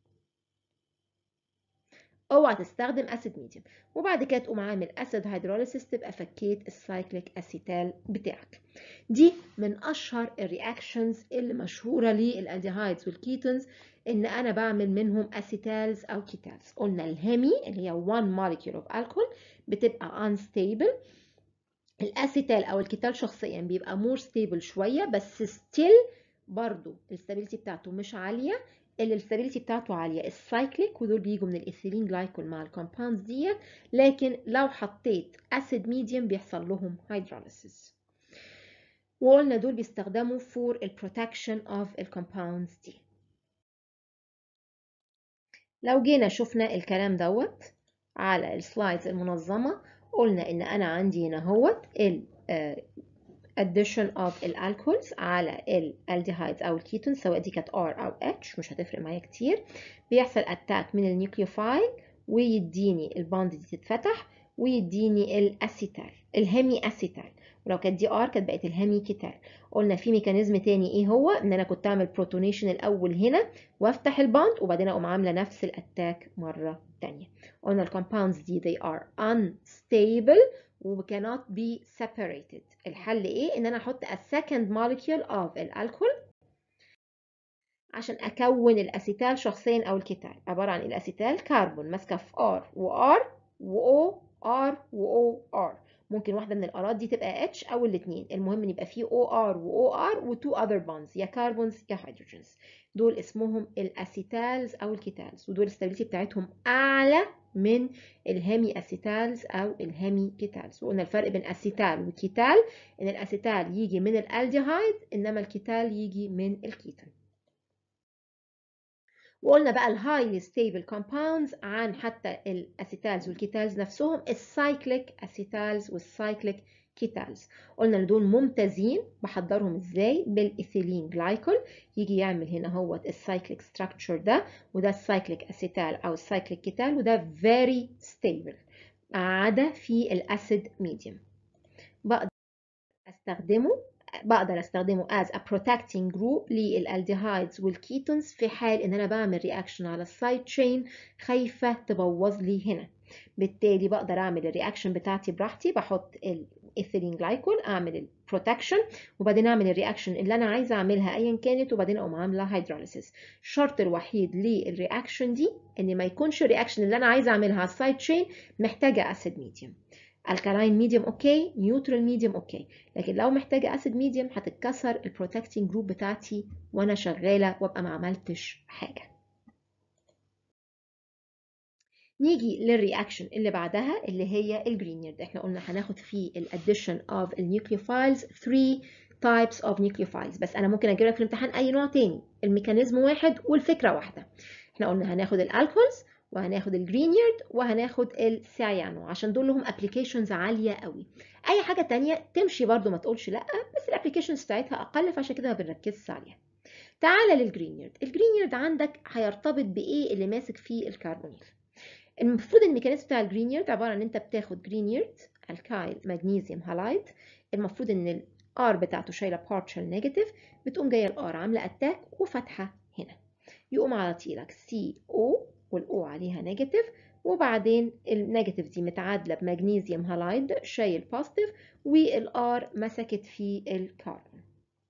A: اوعى تستخدم اسيد ميديوم وبعد كده تقوم عامل اسيد هيدروليسيس تبقى فكيت السايكليك اسيتال بتاعك دي من اشهر الرياكشنز اللي مشهوره للالديهايدز والكيتونز ان انا بعمل منهم اسيتالز او كيتالز قلنا الهيمي اللي هي 1 molecule of alcohol بتبقى unstable الاسيتال او الكيتال شخصيا بيبقى مور ستيبل شويه بس ستيل برضو الستابيليتي بتاعته مش عاليه اللي الستابيليتي بتاعته عاليه السايكليك ودول بيجوا من الايثيلين جلايكول مع الكومباوندز ديت لكن لو حطيت اسيد ميديوم بيحصل لهم هيدروليسيس وقلنا دول بيستخدموا فور البروتكشن اوف الكومباوندز دي لو جينا شفنا الكلام دوت على السلايدز المنظمه قلنا ان انا عندي هنا اهوت ال addition of الالكولز على الالديهايدز او الكيتون سواء دي كانت R او H مش هتفرق معايا كتير بيحصل اتاك من النيوكليوفايل ويديني الباند دي تتفتح ويديني الاسيتال الهيمي اسيتال ولو كانت دي ار كانت بقت الهيمي كيتال قلنا في ميكانيزم تاني ايه هو ان انا كنت اعمل بروتونيشن الاول هنا وافتح الباند وبعدين اقوم عامله نفس الاتاك مره تانية قلنا الكومباوندز دي they are unstable و cannot be separated الحل ايه ان انا احط a second molecule of الالكول عشان اكون الاسيتال شخصيا او الكتال عباره عن الاسيتال كربون ماسكه في R و R و O R و O R ممكن واحده من الارات دي تبقى H او الاثنين المهم ان يبقى فيه OR و OR و two other bonds يا كربونز يا هيدروجينز دول اسمهم الاسيتالز او الكيتالز ودول الستابيليتي بتاعتهم اعلى من الهيمي اسيتالز او الهيمي كيتالز وقلنا الفرق بين اسيتال وكيتال ان الاسيتال يجي من الالديهايد انما الكيتال يجي من الكيتون وقلنا بقى الهايلي ستيبل كومباوندز عن حتى الاسيتالز والكيتالز نفسهم السايكليك اسيتالز والسايكليك كيتالز قلنا ان دول ممتازين بحضرهم ازاي بالايثيلين جلايكول يجي يعمل هنا هو السايكليك ستراكشر ده وده السايكليك اسيتال او السايكليك كيتال وده فيري ستيبل عدا في الاسيد ميديوم بقدر استخدمه بقدر استخدمه as a protecting group للالديهايدز والكيتونز في حال ان انا بعمل رياكشن على السايد تشين خايفه تبوظ لي هنا بالتالي بقدر اعمل الرياكشن بتاعتي براحتي بحط الايثيلين جلايكول اعمل البروتكشن وبعدين اعمل الرياكشن اللي انا عايزه اعملها ايا كانت وبعدين اقوم عامله هيدروليسيس الشرط الوحيد للرياكشن دي ان ما يكونش الرياكشن اللي انا عايزه اعملها على السايد تشين محتاجه اسيد ميديوم الكالاين ميديوم اوكي نيوترال ميديوم اوكي لكن لو محتاجه اسيد ميديوم هتتكسر البروتكتنج جروب بتاعتي وانا شغاله وابقى ما عملتش حاجه نيجي للرياكشن اللي بعدها اللي هي الجرينيرد احنا قلنا هناخد فيه الاديشن اوف النيوكليوفايلز 3 types of nucleophiles بس انا ممكن اجيب لك في الامتحان اي نوع تاني الميكانيزم واحد والفكره واحده احنا قلنا هناخد الالكولز وهناخد الجرينيرد وهناخد السيانو عشان دول لهم ابلكيشنز عاليه قوي اي حاجه تانية تمشي برضو ما تقولش لا بس الابلكيشنز بتاعتها اقل فعشان كده ما بنركزش عليها تعالى للجرينيرد الجرينيرد عندك هيرتبط بايه اللي ماسك فيه الكربونيل المفروض الميكانيزم بتاع الجرينيرد عباره ان انت بتاخد جرينيرد الكايل مغنيسيوم هالايد المفروض ان الار بتاعته شايله بارشال نيجاتيف بتقوم جايه الار عامله اتاك وفاتحه هنا يقوم عاطيلك سي او والاو عليها نيجاتيف وبعدين النيجاتيف دي متعادله بمغنيسيوم هالايد شايل بوزيتيف والار مسكت في الكربون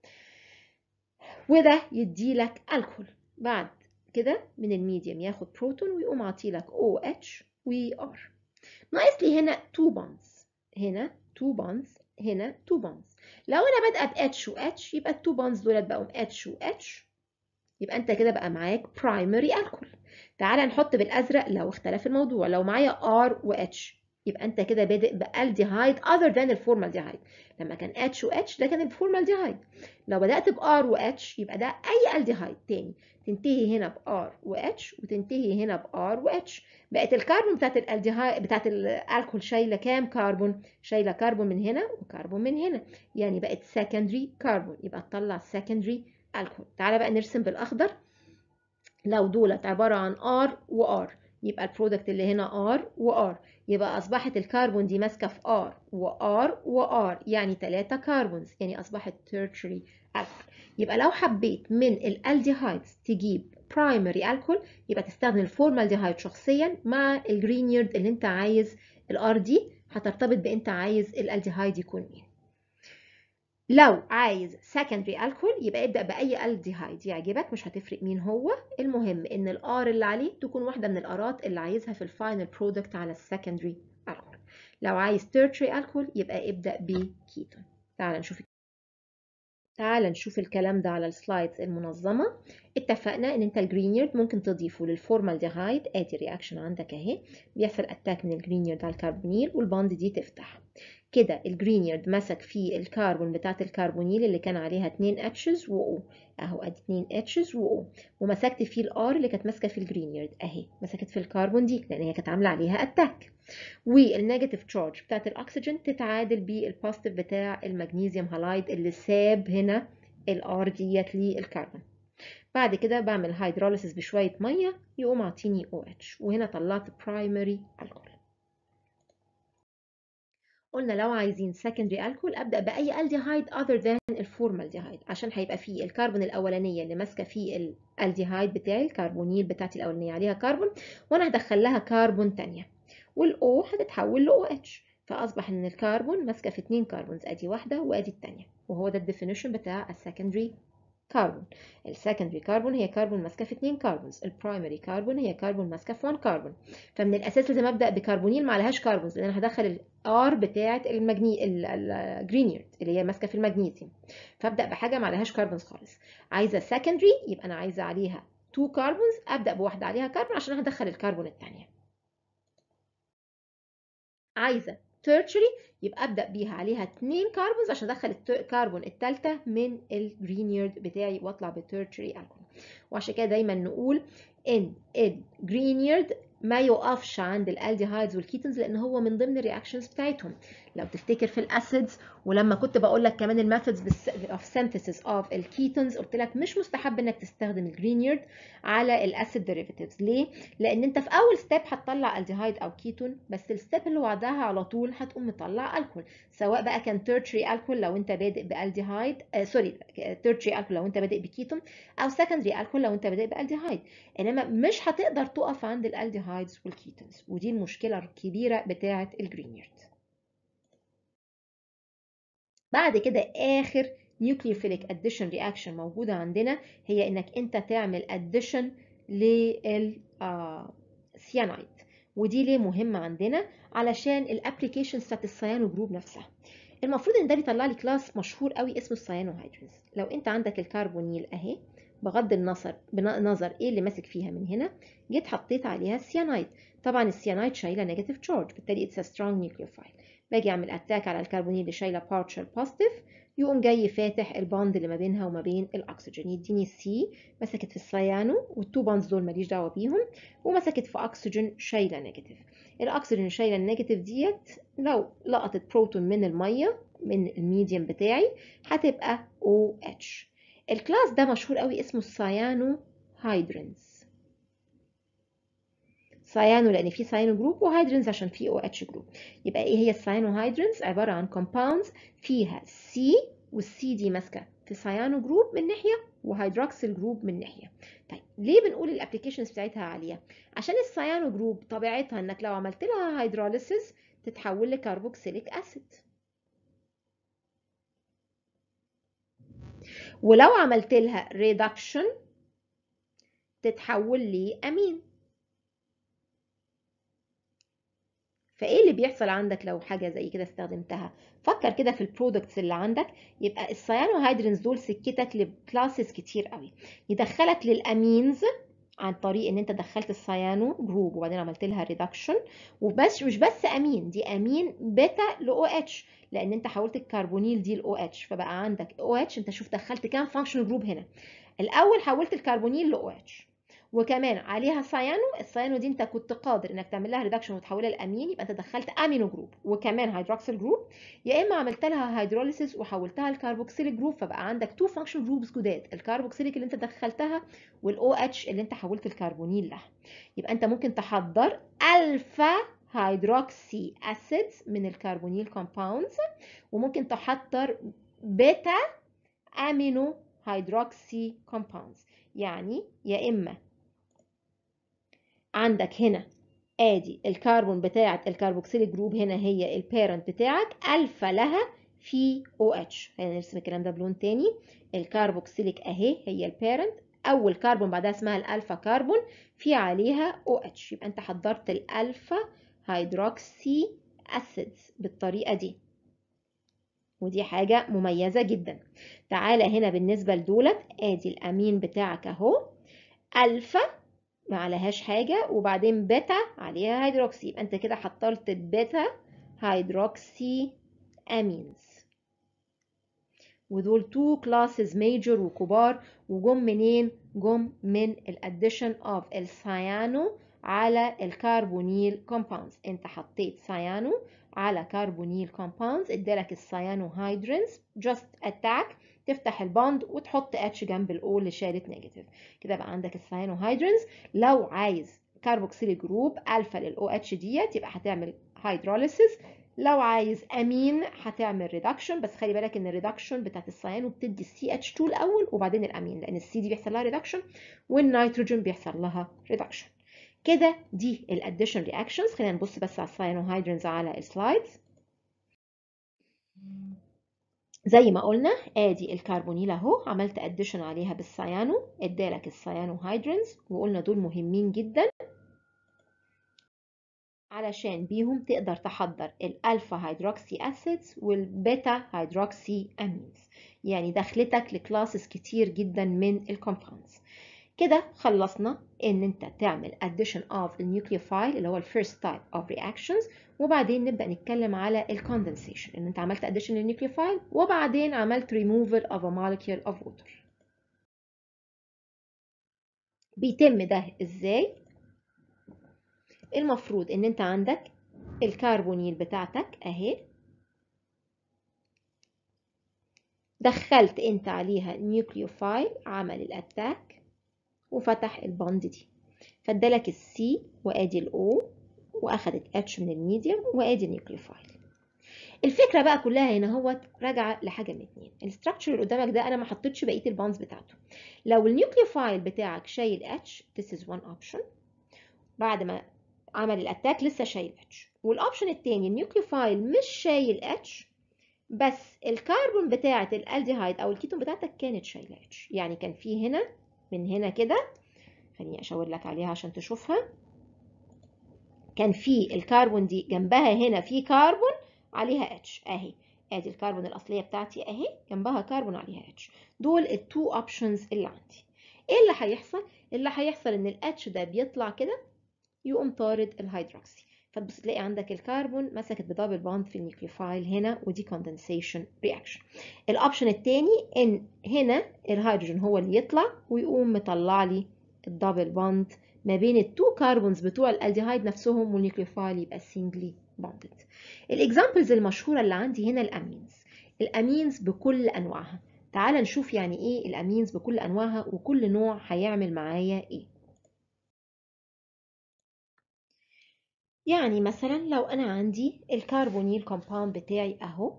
A: وده يديلك الكحول بعد كده من الميديوم ياخد بروتون ويقوم عاطيلك OH و R ناقص لي هنا 2 بونز هنا 2 بونز هنا 2 بونز لو انا بادئه ب H و H يبقى ال 2 بونز دولت بقوا H و H يبقى انت كده بقى معاك برايمري الكحول تعالى نحط بالازرق لو اختلف الموضوع لو معايا R و H يبقى انت كده بادئ بالديهايد other than الفورمالديهايد لما كان H و H ده كان الفورمالديهايد لو بدأت ب R و H يبقى ده أي الديهايد تاني تنتهي هنا ب R و H وتنتهي هنا ب R و H بقت الكربون بتاعت الالديهايد بتاعت الالكول شايله كام كربون شايله كربون من هنا وكربون من هنا يعني بقت secondary كربون يبقى تطلع secondary الكول تعالى بقى نرسم بالاخضر لو دولت عباره عن R و R يبقى البرودكت اللي هنا R و R يبقى أصبحت الكربون دي ماسكة في R و R و R يعني 3 كربونز يعني أصبحت tertiary alcohol يبقى لو حبيت من الالديهايدز تجيب primary alcohol يبقى تستخدم الفورمالديهايد شخصيا مع الجرينيرد اللي انت عايز الار دي هترتبط بانت عايز الالديهايد يكون مين لو عايز secondary alcohol يبقى ابدأ بأي الديهايد يعجبك مش هتفرق مين هو المهم ان الار اللي عليه تكون واحدة من الارات اللي عايزها في الفاينل برودكت على السكندري alcohol لو عايز tertiary alcohol يبقى ابدأ بكيتون تعال نشوف تعال نشوف الكلام ده على السلايدز المنظمة اتفقنا ان انت الجرينيرد ممكن تضيفه للفورمالديهايد ادي رياكشن عندك اهي بيحصل اتاك من الجرينيرد على الكربونيل والباند دي تفتح كده الجرينيرد مسك في الكربون بتاعت الكربونيل اللي كان عليها 2 اتشز و او اهو ادي 2 اتشز و او ومسكت فيه الار اللي كانت ماسكه في الجرينيرد اهي مسكت في الكربون دي لان هي كانت عامله عليها اتاك والنيجاتيف تشارج بتاعت الاكسجين تتعادل بالبوزيتيف بتاع المغنيسيوم هالايد اللي ساب هنا الار ديت للكربون بعد كده بعمل هيدروليسيس بشويه ميه يقوم عاطيني او اتش وهنا طلعت برايمري الكحول قلنا لو عايزين secondary alcohol ابدا باي الديهايد other than الفورمالديهايد عشان هيبقى فيه الكربون الاولانيه اللي ماسكه فيه الالديهايد بتاعي الكربونيل بتاعتي الاولانيه عليها كربون وانا هدخل لها كربون ثانيه والاو هتتحول ل OH فاصبح ان الكربون ماسكه في اتنين كربونز ادي واحده وادي الثانيه وهو ده الديفينيشن بتاع السكندري كربون السكندري كربون هي كربون ماسكه في 2 كربونز البرايمري كربون هي كربون ماسكه في 1 كربون فمن الاساس لازم ابدا بكربونيل ما عليهاش كربونز لان انا هدخل الار بتاعه المجني الجرينيرد اللي هي ماسكه في المغنيسيوم فابدا بحاجه ما عليهاش كربونز خالص عايزه سكندري يبقى انا عايزه عليها 2 كربونز ابدا بواحده عليها كربون عشان هدخل الكربون الثانيه عايزه تيرشري يبقى ابدا بيها عليها 2 كربونز عشان ادخل الكربون الثالثه من الجرينيرد بتاعي واطلع بتيرشري الكحول وعشان كده دايما نقول ان الجرينيرد ما يقفش عند الالديهايدز والكيتونز لان هو من ضمن الرياكشنز بتاعتهم لو تفتكر في الاسيدز ولما كنت بقول لك كمان الميثودز اوف سينثيسيس اوف الكيتونز قلت لك مش مستحب انك تستخدم الجرينيرد على الاسيد ديريفاتيفز ليه لان انت في اول ستيب هتطلع الديهايد او كيتون بس الستيب اللي بعدها على طول هتقوم مطلع الكحول سواء بقى كان تيرتري الكحول لو انت بادئ بالديهايد آه سوري تيرتري الكحول لو انت بادئ بكيتون او سكندري الكحول لو انت بادئ بالديهايد انما مش هتقدر تقف عند الالديهايدز والكيتونز ودي المشكله الكبيره بتاعه الجرينيرد بعد كده اخر nucleophilic addition reaction موجوده عندنا هي انك انت تعمل addition للسيانايد ودي ليه مهمه عندنا علشان الابلكيشنز بتاعت السيانو جروب نفسها المفروض ان ده بيطلع لي كلاس مشهور قوي اسمه السيانوهيدرينز لو انت عندك الكربونيل اهي بغض النظر بنظر ايه اللي ماسك فيها من هنا جيت حطيت عليها السيانايد طبعا السيانايد شايله نيجاتيف تشارج بالتالي اتس سترونج نيوكليوفايل باجي اعمل اتاك على الكربونيل اللي شايله بارشل بوزيتيف يقوم جاي فاتح الباند اللي ما بينها وما بين الاكسجين يديني سي مسكت في السيانو والتو باندز دول ماليش دعوه بيهم ومسكت في اكسجين شايله نيجاتيف الاكسجين شايله النيجاتيف ديت لو لقطت بروتون من الميه من الميديم بتاعي هتبقى OH الكلاس ده مشهور قوي اسمه السيانو هايدرنز سيانو لان في سيانو جروب وهيدرنز عشان في او اتش جروب يبقى ايه هي السيانو هيدرنز عباره عن كومباوندز فيها سي والسي دي ماسكه في سيانو جروب من ناحيه وهيدروكسيل جروب من ناحيه طيب ليه بنقول الابلكيشنز بتاعتها عاليه عشان السيانو جروب طبيعتها انك لو عملت لها هيدروليسيس تتحول لكربوكسيليك اسيد ولو عملت لها ريدكشن تتحول لامين فايه اللي بيحصل عندك لو حاجه زي كده استخدمتها فكر كده في البرودكتس اللي عندك يبقى السيانوهيدرينز دول سكتك لكلاسز كتير قوي يدخلك للامينز عن طريق ان انت دخلت السيانو جروب وبعدين عملت لها ريدكشن وبس مش بس امين دي امين بيتا لاو اتش لان انت حولت الكربونيل دي لاو اتش فبقى عندك او اتش انت شوف دخلت كام فانكشن جروب هنا الاول حولت الكربونيل لاو اتش وكمان عليها سيانو السيانو دي انت كنت قادر انك تعمل لها ريدكشن وتحولها لامين يبقى انت دخلت امينو جروب وكمان هيدروكسيل جروب يا اما عملت لها هيدروليسيس وحولتها لكربوكسيليك جروب فبقى عندك تو فانكشن جروبس جداد الكربوكسيليك اللي انت دخلتها والاو اتش اللي انت حولت الكربونيل لها يبقى انت ممكن تحضر الفا هيدروكسي اسيدز من الكربونيل كومباوندز وممكن تحضر بيتا امينو هيدروكسي كومباوندز يعني يا اما عندك هنا ادي الكربون بتاعه الكربوكسيليك جروب هنا هي البيرنت بتاعك الفا لها في او اتش خلينا نرسم الكلام ده بلون تاني الكربوكسيليك اهي هي البيرنت اول كربون بعدها اسمها الالفا كربون في عليها او اتش يبقى انت حضرت الالفا هيدروكسي اسيدز بالطريقه دي ودي حاجه مميزه جدا تعالى هنا بالنسبه لدولت ادي الامين بتاعك اهو الفا ما عليهاش حاجة وبعدين بيتا عليها هيدروكسي يبقى انت كده حطرت بيتا هيدروكسي امينز ودول تو كلاسز ميجور وكبار وجم منين جم من الاديشن اوف السيانو على الكربونيل كومباوندز انت حطيت سيانو على كربونيل كومباوندز ادالك السيانو هيدرنز جاست اتاك تفتح الباند وتحط اتش جنب الاو اللي شالت نيجاتيف كده بقى عندك السيانو هيدرنز لو عايز كربوكسيل جروب الفا للاو اتش ديت يبقى هتعمل هيدروليسيس لو عايز امين هتعمل ريدكشن بس خلي بالك ان الريدكشن بتاعت السيانو بتدي السي اتش 2 الاول وبعدين الامين لان السي دي بيحصل لها ريدكشن والنيتروجين بيحصل لها ريدكشن كده دي الاديشن رياكشنز خلينا نبص بس على السيانو هيدرنز على السلايدز زي ما قلنا ادي الكربونيل اهو عملت اديشن عليها بالسيانو ادالك السيانو هيدرنز وقلنا دول مهمين جدا علشان بيهم تقدر تحضر الالفا هيدروكسي اسيدز والبيتا هيدروكسي امينز يعني دخلتك لكلاسز كتير جدا من الكومباوندز كده خلصنا ان انت تعمل addition of النيوكليوفايل اللي هو الفيرست تايب of reactions وبعدين نبدا نتكلم على الكوندنسيشن ان انت عملت addition للنيوكليوفايل وبعدين عملت removal of a molecule of water بيتم ده ازاي المفروض ان انت عندك الكربونيل بتاعتك اهي دخلت انت عليها نيوكليوفايل عمل الاتاك وفتح البوند دي فادالك السي وادي الاو واخدت اتش من الميديوم وادي النيوكليوفايل الفكره بقى كلها هنا هو راجعه لحاجه من اتنين الاستراكشر اللي قدامك ده انا ما حطيتش بقيه البونز بتاعته لو النيوكليوفايل بتاعك شايل اتش this is one option بعد ما عمل الاتاك لسه شايل اتش والاوبشن التاني النيوكليوفايل مش شايل اتش بس الكربون بتاعه الالديهايد او الكيتون بتاعتك كانت شايله اتش يعني كان في هنا من هنا كده خليني اشاور لك عليها عشان تشوفها كان في الكربون دي جنبها هنا في كربون عليها اتش اهي ادي الكربون الاصليه بتاعتي اهي جنبها كربون عليها اتش دول التو اوبشنز اللي عندي ايه اللي هيحصل اللي هيحصل ان الاتش ده بيطلع كده يقوم طارد الهيدروكسي فتبص تلاقي عندك الكربون مسكت بدبل بوند في النيوكليوفايل هنا ودي كوندنسيشن رياكشن الاوبشن الثاني ان هنا الهيدروجين هو اللي يطلع ويقوم مطلع لي الدبل بوند ما بين التو كربونز بتوع الالديهايد نفسهم والنيوكليوفايل يبقى سنجلي بوندد الاكزامبلز المشهوره اللي عندي هنا الامينز الامينز بكل انواعها تعال نشوف يعني ايه الامينز بكل انواعها وكل نوع هيعمل معايا ايه يعني مثلا لو انا عندي الكربونيل كومباوند بتاعي اهو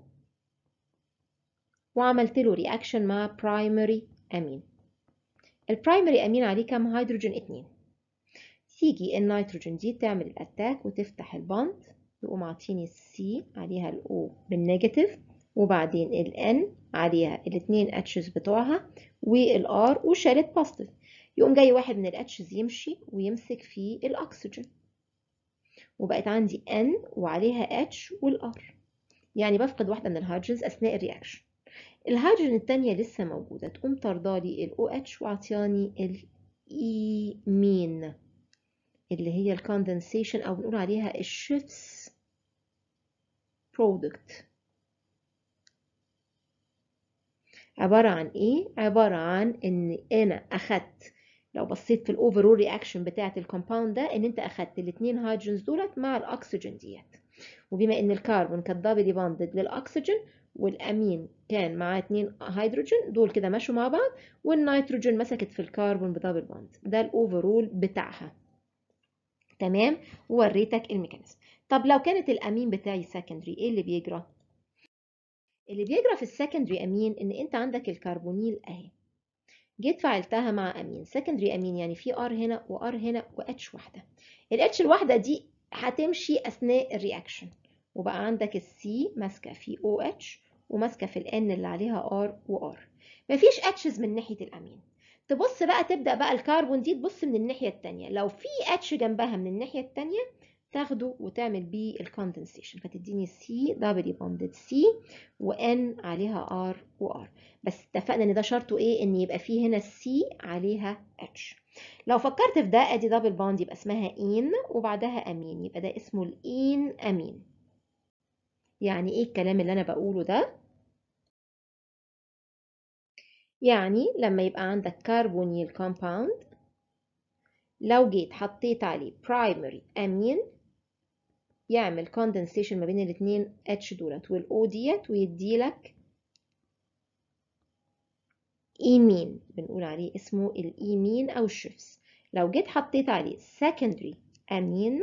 A: وعملت له رياكشن مع برايمري امين البرايمري امين عليه كام هيدروجين اتنين تيجي النيتروجين دي تعمل الاتاك وتفتح البوند يقوم عاطيني السي عليها الاو بالنيجاتيف وبعدين الان عليها الاتنين اتشز بتوعها والار وشالت بوزيتيف يقوم جاي واحد من الاتشز يمشي ويمسك في الاكسجين وبقت عندي N وعليها H والR يعني بفقد واحدة من الهيدروجينز أثناء الرياكشن الهيدروجين التانية لسه موجودة تقوم طردالي ال OH وعطياني ال مين اللي هي الكوندنسيشن أو بنقول عليها الشيفس برودكت عبارة عن إيه؟ عبارة عن إن أنا أخدت لو بصيت في الاوفرول رياكشن بتاعه الكومباوند ده ان انت اخدت الاثنين هيدروجينز دولت مع الاكسجين ديت وبما ان الكربون كان دبلي بوندد للاكسجين والامين كان معاه اثنين هيدروجين دول كده مشوا مع بعض والنيتروجين مسكت في الكربون بدبل بوند ده الاوفرول بتاعها تمام ووريتك الميكانيزم طب لو كانت الامين بتاعي سكندري ايه اللي بيجرى اللي بيجرى في السكندري امين ان انت عندك الكربونيل اهي جيت فعلتها مع امين سكندري امين يعني في ار هنا وار هنا واتش واحده الاتش الواحده دي هتمشي اثناء الرياكشن وبقى عندك السي ماسكه في او اتش وماسكه في الان اللي عليها ار وار مفيش اتشز من ناحيه الامين تبص بقى تبدا بقى الكربون دي تبص من الناحيه الثانيه لو في اتش جنبها من الناحيه الثانيه تاخده وتعمل بيه الكوندنسيشن فتديني سي دبليو بوندد سي وان عليها ار وار بس اتفقنا ان ده شرطه ايه ان يبقى فيه هنا السي عليها اتش لو فكرت في ده ادي دبل بوند يبقى اسمها ان وبعدها امين يبقى ده اسمه الان امين يعني ايه الكلام اللي انا بقوله ده يعني لما يبقى عندك كربونيل كومباوند لو جيت حطيت عليه برايمري امين يعمل كوندنسيشن ما بين الاثنين اتش دولت والاو ديت ويديلك ايمين بنقول عليه اسمه الايمين او الشيفس لو جيت حطيت عليه secondary امين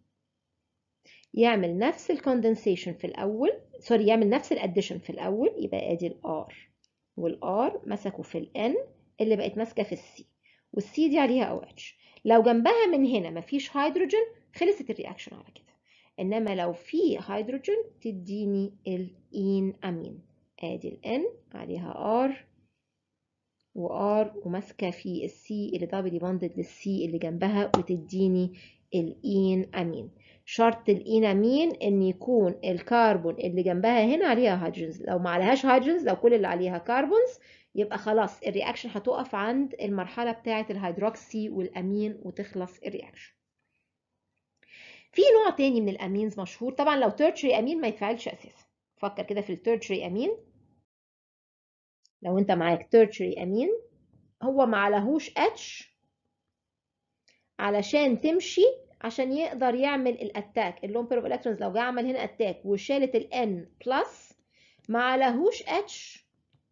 A: يعمل نفس الكوندنسيشن في الاول سوري يعمل نفس الاديشن في الاول يبقى ادي الار والار مسكوا في الان اللي بقت ماسكه في السي والسي دي عليها او اتش لو جنبها من هنا مفيش هيدروجين خلصت الرياكشن على كده انما لو في هيدروجين تديني الان امين ادي الان عليها ار وار وماسكه في السي اللي دبلي بوندد للسي اللي جنبها وتديني الان امين شرط الان امين ان يكون الكربون اللي جنبها هنا عليها هيدروجينز لو ما عليهاش هيدروجينز لو كل اللي عليها كربونز يبقى خلاص الرياكشن هتقف عند المرحله بتاعه الهيدروكسي والامين وتخلص الرياكشن في نوع تاني من الامينز مشهور طبعا لو تيرشري امين ما يتفعلش اساسا فكر كده في التيرشري امين لو انت معاك تيرشري امين هو ما عليهوش اتش علشان تمشي عشان يقدر يعمل الاتاك اللون بير اوف الكترونز لو جه عمل هنا اتاك وشالت الان بلس ما عليهوش اتش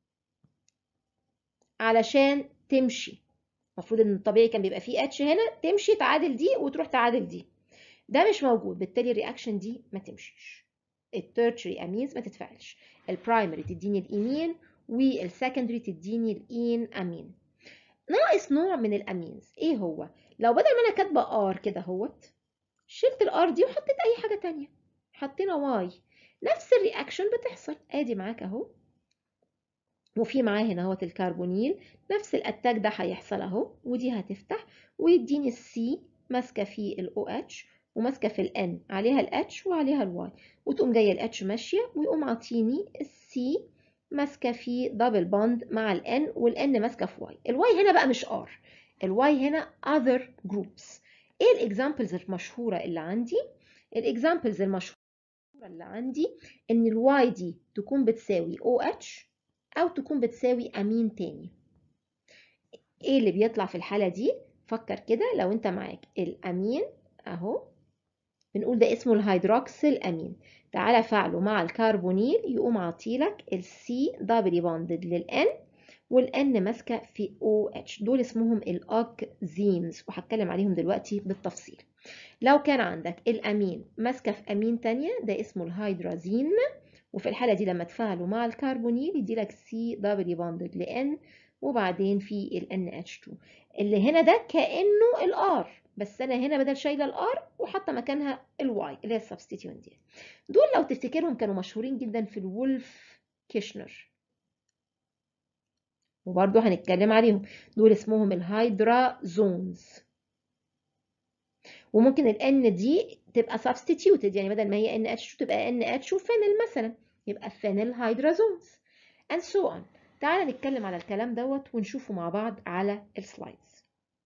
A: علشان تمشي المفروض ان الطبيعي كان بيبقى فيه اتش هنا تمشي تعادل دي وتروح تعادل دي ده مش موجود بالتالي الرياكشن دي ما تمشيش التيرشري امينز ما تتفاعلش البرايمري تديني الايمين والسكندري تديني الان امين ناقص نوع من الامينز ايه هو لو بدل ما انا كاتبه ار كده اهوت شلت الار دي وحطيت اي حاجه تانية حطينا واي نفس الرياكشن بتحصل ادي معاك اهو وفي معاه هنا اهوت الكربونيل نفس الاتاك ده هيحصل اهو ودي هتفتح ويديني السي ماسكه في الاو اتش وماسكه في الان عليها الاتش وعليها الواي وتقوم جايه الاتش ماشيه ويقوم عاطيني السي ماسكه في دبل بوند مع الان والان ماسكه في واي الواي هنا بقى مش ار الواي هنا other groups ايه الاكزامبلز المشهوره اللي عندي الاكزامبلز المشهوره اللي عندي ان الواي دي تكون بتساوي او اتش او تكون بتساوي امين تاني ايه اللي بيطلع في الحاله دي فكر كده لو انت معاك الامين اهو بنقول ده اسمه الهيدروكسيل امين تعالى فعله مع الكربونيل يقوم عاطيلك السي دبل بوندد للان والان ماسكه في او اتش دول اسمهم الاوكزيمز وهتكلم عليهم دلوقتي بالتفصيل لو كان عندك الامين ماسكه في امين تانية ده اسمه الهيدرازين وفي الحاله دي لما تفاعلوا مع الكربونيل يديلك سي دبل بوندد لان وبعدين في ال NH2 اللي هنا ده كانه الار بس انا هنا بدل شايله الار وحاطه مكانها الواي اللي هي السبستيتيون دي دول لو تفتكرهم كانوا مشهورين جدا في الولف كيشنر وبرضه هنتكلم عليهم دول اسمهم الهيدرازونز وممكن ال N دي تبقى substituted يعني بدل ما هي NH2 تبقى NH وفينل مثلا يبقى فينل هيدرازونز and so on تعالى نتكلم على الكلام دوت ونشوفه مع بعض على السلايدز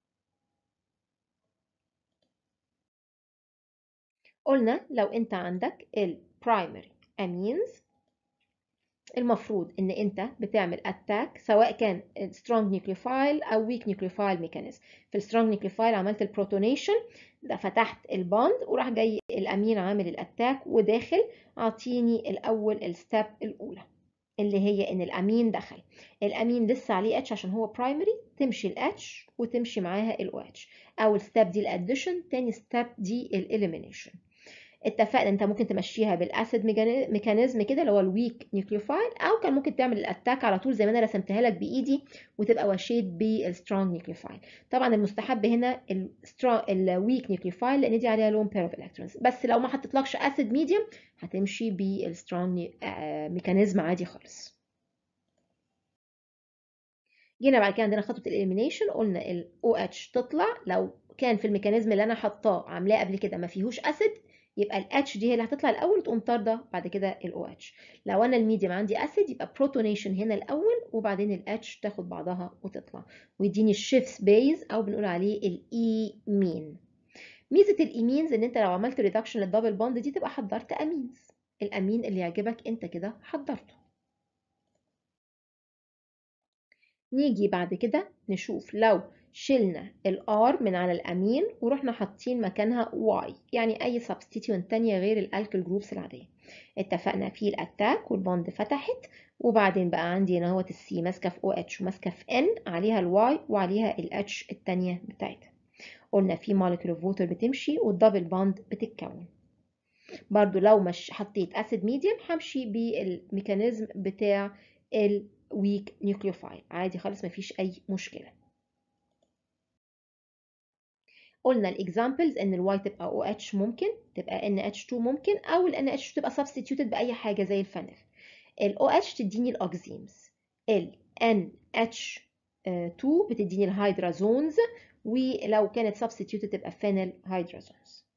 A: قلنا لو انت عندك البرايمري امينز المفروض ان انت بتعمل اتاك سواء كان سترونج نيوكليوفايل او ويك نيوكليوفايل ميكانيزم في السترونج نيوكليوفايل عملت البروتونيشن ده فتحت الباند وراح جاي الامين عامل الاتاك وداخل اعطيني الاول الستاب الاولى اللي هي ان الامين دخل الامين لسه عليه اتش عشان هو برايمري تمشي الاتش وتمشي معاها الاو اتش اول ستاب دي الاديشن تاني ستاب دي الاليمينيشن اتفقنا انت ممكن تمشيها بالاسيد ميكانيزم كده اللي هو الويك نيوكليوفايل او كان ممكن تعمل الاتاك على طول زي ما انا رسمتها لك بايدي وتبقى وشيت بالسترونج نيوكليوفايل طبعا المستحب هنا الويك نيوكليوفايل لان دي عليها لون بير اوف الكترونز بس لو ما حطيتلكش اسيد ميديوم هتمشي بالسترونج ميكانيزم عادي خالص جينا بعد كده عندنا خطوه الاليمينيشن قلنا الاو اتش تطلع لو كان في الميكانيزم اللي انا حطاه عاملاه قبل كده ما فيهوش اسيد يبقى ال H دي هي اللي هتطلع الاول وتقوم طارده بعد كده ال OH لو انا الميديم عندي اسيد يبقى بروتونيشن هنا الاول وبعدين ال H تاخد بعضها وتطلع ويديني الشيفس بيز او بنقول عليه الاي مين ميزه الايمينز ان انت لو عملت ريدكشن للدبل بوند دي تبقى حضرت امينز الامين اللي يعجبك انت كده حضرته نيجي بعد كده نشوف لو شلنا الار من على الامين ورحنا حاطين مكانها واي يعني اي سبستيتيون تانية غير الالكل جروبس العاديه اتفقنا في الاتاك والبوند فتحت وبعدين بقى عندي هنا اهوت السي ماسكه في او اتش وماسكه في ان عليها الواي وعليها الاتش التانية بتاعتها قلنا في مولكيول اوف ووتر بتمشي والدبل بوند بتتكون برضو لو مش حطيت اسيد ميديوم همشي بالميكانيزم بتاع الويك نيوكليوفايل عادي خالص مفيش اي مشكله قلنا الاكزامبلز ان الواي تبقى او اتش ممكن تبقى ان اتش 2 ممكن او الان اتش 2 تبقى سبستيتيوتد باي حاجه زي الفينل الاو اتش تديني الاوكزيمز الان اتش 2 بتديني الهيدرازونز ولو كانت سبستيتيوتد تبقى فينل هيدرازونز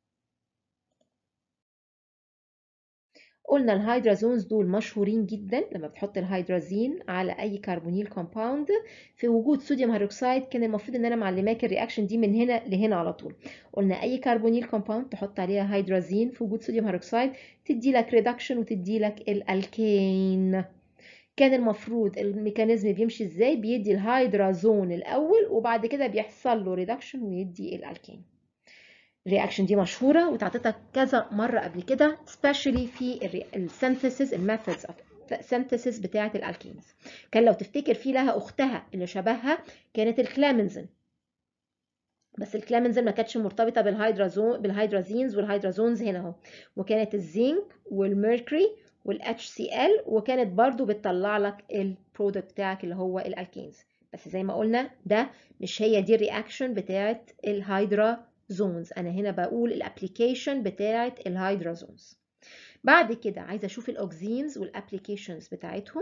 A: قلنا الهيدرازونز دول مشهورين جدا لما بتحط الهيدرازين على اي كربونيل كومباوند في وجود صوديوم هيدروكسيد كان المفروض ان انا معلماك الرياكشن دي من هنا لهنا على طول قلنا اي كربونيل كومباوند تحط عليها هيدرازين في وجود صوديوم هيدروكسيد تدي لك ريدكشن وتدي لك الالكين كان المفروض الميكانيزم بيمشي ازاي بيدي الهيدرازون الاول وبعد كده بيحصل له ريدكشن ويدي الالكين الرياكشن دي مشهورة وتعطيتك كذا مرة قبل كده especially في السينثيسيس الميثودز اوف synthesis بتاعة الالكينز كان لو تفتكر في لها اختها اللي شبهها كانت الكلامنزين بس الكلامنزين ما كانتش مرتبطة بالهيدرازون بالهيدرازينز والهيدرازونز هنا اهو وكانت الزنك والميركوري والاتش سي ال وكانت برضو بتطلع لك البرودكت بتاعك اللي هو الالكينز بس زي ما قلنا ده مش هي دي الرياكشن بتاعة الهيدرازونز انا هنا بقول الابليكيشن بتاعة الهيدرازونز بعد كده عايزه اشوف الاوكزيمز والابليكيشنز بتاعتهم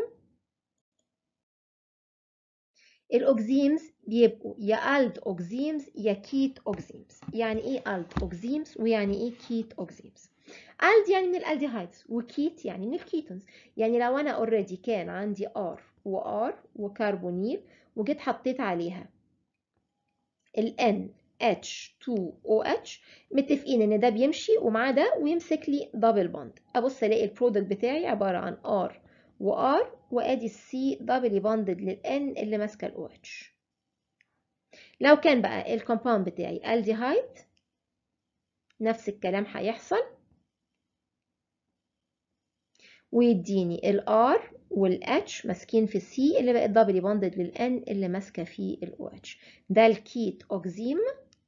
A: الاوكزيمز بيبقوا يا الد اوكزيمز يا كيت اوكزيمز يعني ايه الد اوكزيمز ويعني ايه كيت اوكزيمز الد يعني من الالديهايدز وكيت يعني من الكيتونز يعني لو انا اوريدي كان عندي ار وار وكربونيل وجيت حطيت عليها ال N H2OH متفقين ان ده بيمشي ومعاه ده ويمسك لي دبل بوند ابص الاقي البرودكت بتاعي عباره عن R وR وادي السي دبل بوندد للN اللي ماسكه ال OH لو كان بقى الكومباوند بتاعي الديهايد نفس الكلام هيحصل ويديني ال R وال H ماسكين في C اللي بقت دبل بوندد لل N اللي ماسكه في ال OH ده الكيت اوكزيم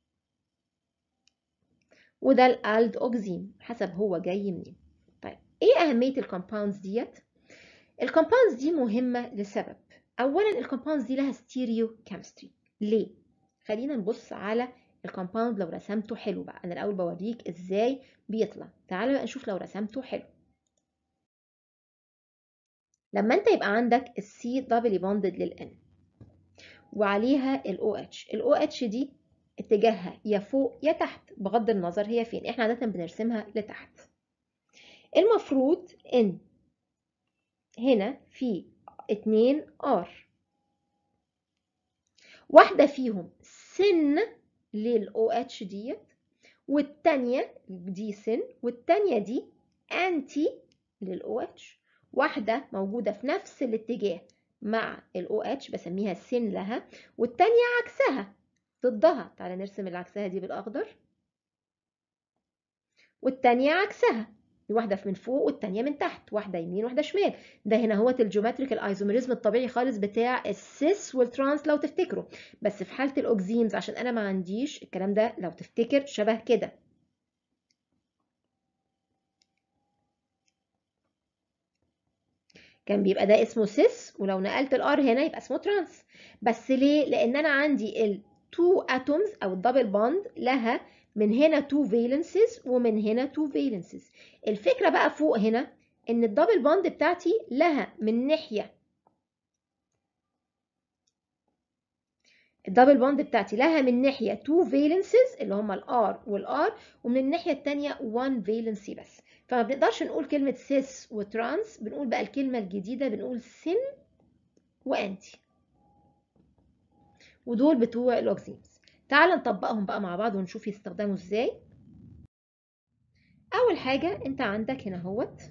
A: وده الالد اوكزيم حسب هو جاي منين طيب ايه اهميه الكومباوندز ديت الكومباوندز دي مهمه لسبب اولا الكومباوندز دي لها ستيريو كيمستري ليه خلينا نبص على الكومباوند لو رسمته حلو بقى انا الاول بوريك ازاي بيطلع تعالوا بقى نشوف لو رسمته حلو لما انت يبقى عندك السي دبل بوندد للان وعليها الاو اتش الاو اتش دي اتجاهها يا فوق يا تحت بغض النظر هي فين احنا عادة بنرسمها لتحت المفروض ان هنا في اتنين ار واحدة فيهم سن للأو اتش ديت والتانية دي سن والتانية دي انتي للأو اتش واحدة موجودة في نفس الاتجاه مع الاو اتش بسميها سن لها والتانية عكسها ضدها تعالى نرسم اللي عكسها دي بالاخضر والتانية عكسها واحدة من فوق والتانية من تحت واحدة يمين واحدة شمال ده هنا هو الجيومتريك الايزوميريزم الطبيعي خالص بتاع السيس والترانس لو تفتكروا بس في حالة الاوكزيمز عشان انا ما عنديش الكلام ده لو تفتكر شبه كده كان بيبقى ده اسمه سيس ولو نقلت الار هنا يبقى اسمه ترانس بس ليه لان انا عندي ال 2 اتومز او الدبل بوند لها من هنا 2 فالنسز ومن هنا 2 فالنسز الفكره بقى فوق هنا ان الدبل بوند بتاعتي لها من ناحيه الدبل بوند بتاعتي لها من ناحيه 2 فالنسز اللي هما الار والار ومن الناحيه الثانيه 1 فالنسي بس فما بنقدرش نقول كلمه سيس وترانس بنقول بقى الكلمه الجديده بنقول سن وانتي ودول بتوع الاوكسيمز تعال نطبقهم بقى مع بعض ونشوف يستخدموا ازاي اول حاجه انت عندك هنا اهوت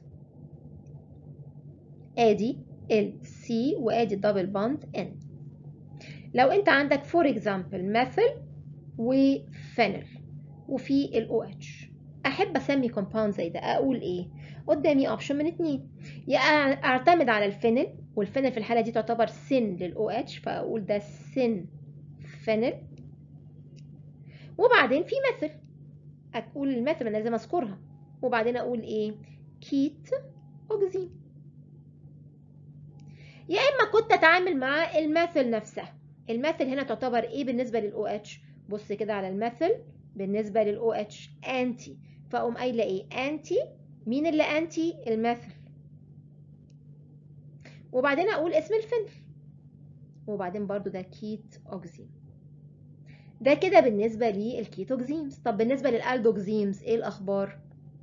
A: ادي ال سي وادي الدبل بوند ان لو انت عندك فور اكزامبل ميثل وفينل وفي الاو اتش احب اسمي كومباوند زي ده اقول ايه قدامي اوبشن من اتنين يا اعتمد على الفينل والفينل في الحاله دي تعتبر سن للاو اتش فاقول ده سن فينل وبعدين في مثل اقول المثل انا لازم اذكرها وبعدين اقول ايه كيت اوكزيم يا اما كنت اتعامل مع المثل نفسها المثل هنا تعتبر ايه بالنسبه للاو اتش بص كده على المثل بالنسبه للاو اتش انتي فاقوم قايله ايه انتي مين اللي انتي المثل وبعدين اقول اسم الفنل وبعدين برضو ده كيت اوكزيم ده كده بالنسبة للكيتوكزيمز طب بالنسبة للالدوكزيمز ايه الاخبار